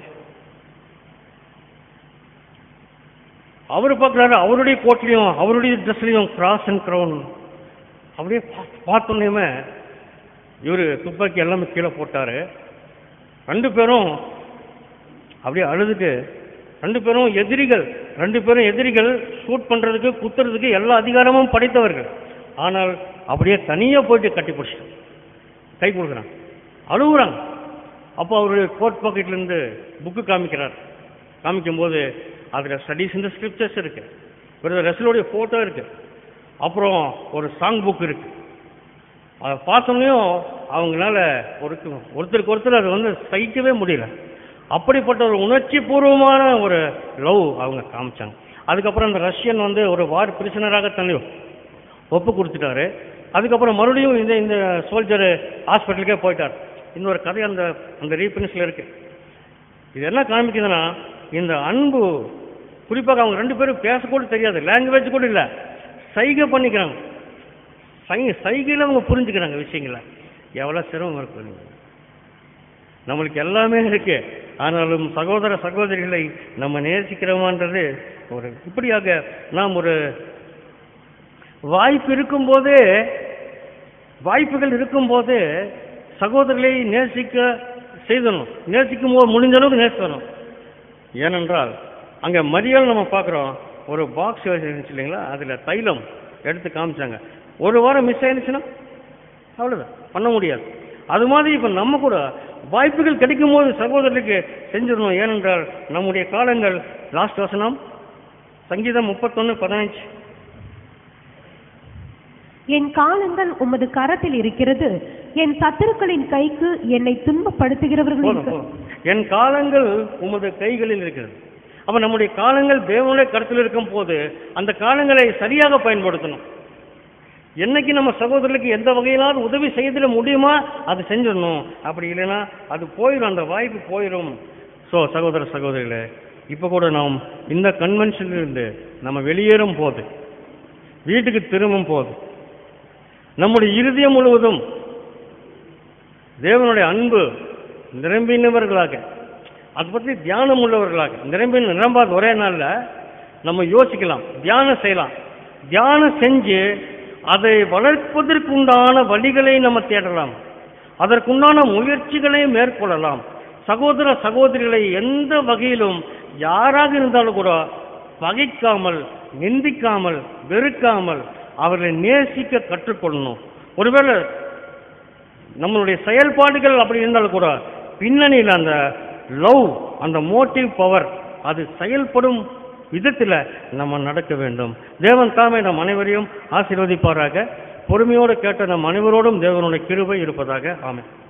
அவர் பார்க்குறாரு அவருடைய கோட்லேயும் அவருடைய ட்ரெஸ்லையும் கிராஸ் அண்ட் க்ரௌன் அப்படியே பா- பார்த்தோன்னே இவர் துப்பாக்கி எல்லாமே கீழே போட்டார் ரெண்டு பேரும் அப்படியே அழுதுட்டு ரெண்டு பேரும் எதிரிகள் ரெண்டு பேரும் எதிரிகள் ஷூட் பண்ணுறதுக்கு குத்துறதுக்கு எல்லா அதிகாரமும் படைத்தவர்கள் ஆனால் அப்படியே தனியாக போயிட்டு கட்டி பிடிச்சிட்டு கை கொடுக்குறாங்க அழுகுறாங்க அப்போ அவருடைய கோட் பாக்கெட்லேருந்து புக்கு காமிக்கிறார் காமிக்கும்போது அதில் ஸ்டடீஸ் இந்த ஸ்கிரிப்சர்ஸ் இருக்கு இவரது ரசலுடைய ஃபோட்டோ இருக்கு அப்புறம் ஒரு சாங் புக் இருக்கு அதை பார்த்தோன்னையும் அவங்களால ஒரு ஒருத்தருக்கு ஒருத்தர் அதை வந்து சகிக்கவே முடியல அப்படிப்பட்ட ஒரு உணர்ச்சி பூர்வமான ஒரு லவ் அவங்க காமிச்சாங்க அதுக்கப்புறம் அந்த ரஷ்யன் வந்து ஒரு வார் பிரிசனராக தன்னை ஒப்பு கொடுத்துட்டாரு அதுக்கப்புறம் மறுபடியும் இந்த இந்த சோல்ஜர் ஹாஸ்பிட்டலுக்கே போயிட்டார் இன்னொரு கதை அந்த அந்த ரீபினிஸில் இருக்கு இது என்ன காமிக்குதுன்னா இந்த அன்பு குறிப்பாக அவங்க ரெண்டு பேரும் பேசக்கூட தெரியாது லாங்குவேஜ் கூட இல்லை சைகை பண்ணிக்கிறாங்க சை சைகையில் அவங்க புரிஞ்சுக்கிறாங்க விஷயங்களை எவ்வளோ சிரமம் இருக்கும் நம்மளுக்கு எல்லாமே இருக்கு ஆனாலும் சகோதர சகோதரிகளை நம்ம நேசிக்கிறோமான்றது ஒரு இப்படியாக நாம் ஒரு வாய்ப்பு இருக்கும்போதே வாய்ப்புகள் இருக்கும்போதே சகோதரர்களை நேசிக்க செய்தணும் நேசிக்கும் போது முடிஞ்ச அளவுக்கு நேசிக்கணும் ஏனென்றால் அங்கே மரியாதை நம்ம பார்க்குறோம் ஒரு பாக்ஸ் இருந்துச்சு இல்லைங்களா அதில் தைலம் எடுத்து காமிச்சாங்க ஒரு வாரம் மிஸ் ஆயிருச்சுன்னா அவ்வளோதான் பண்ண முடியாது அது மாதிரி இப்போ நம்ம கூட வாய்ப்புகள் கிடைக்கும் போது சகோதரர்களுக்கு செஞ்சிடணும் ஏனென்றால் நம்முடைய காலங்கள் லாஸ்ட் வசனம் சங்கீதம் முப்பத்தொன்று பதினஞ்சு என் காலங்கள் உமது கரத்தில் இருக்கிறது என் சத்துருக்களின் கைக்கு என்னை போதும் துன்பப்படுத்துகிறவர்களுக்கு போதும் என் காலங்கள் உமது கைகளில் இருக்கிறது அப்ப நம்முடைய காலங்கள் தேவனுடைய கருத்தில் இருக்கும் போது அந்த காலங்களை சரியாக பயன்படுத்தணும் என்னைக்கு நம்ம சகோதரர்களுக்கு எந்த வகையிலாவது உதவி செய்திட முடியுமா அது செஞ்சிடணும் அப்படி இல்லைன்னா அது போயிடும் அந்த வாய்ப்பு போயிடும் ஸோ சகோதர சகோதரிகளே இப்போ கூட நாம் இந்த கன்வென்ஷனிலிருந்து நம்ம வெளியேறும் போது வீட்டுக்கு திரும்பும் போது நம்முடைய இருதயம் முழுவதும் தேவனுடைய அன்பு நிரம்பினவர்களாக அதை பற்றி தியானம் உள்ளவர்களாக நிரம்பி நிரம்பாத ஒரே நாளில் நம்ம யோசிக்கலாம் தியானம் செய்யலாம் தியானம் செஞ்சு அதை வளர்ப்பதற்குண்டான வழிகளை நம்ம தேடலாம் அதற்குண்டான முயற்சிகளை மேற்கொள்ளலாம் சகோதர சகோதரிகளை எந்த வகையிலும் யாராக இருந்தாலும் கூட பகைக்காமல் நிந்திக்காமல் வெறுக்காமல் அவர்களை நேசிக்க கற்றுக்கொள்ளணும் ஒருவேளை நம்மளுடைய செயல்பாடுகள் அப்படி இருந்தாலும் கூட பின்னணியில் அந்த லவ் அந்த மோட்டிவ் பவர் அது செயல்படும் விதத்தில் நம்ம நடக்க வேண்டும் தேவன் தாமே நம் அனைவரையும் ஆசீர்வதிப்பாராக பொறுமையோடு கேட்ட நம் அனைவரோடும் தேவனுடைய கிருபை இருப்பதாக ஆமென்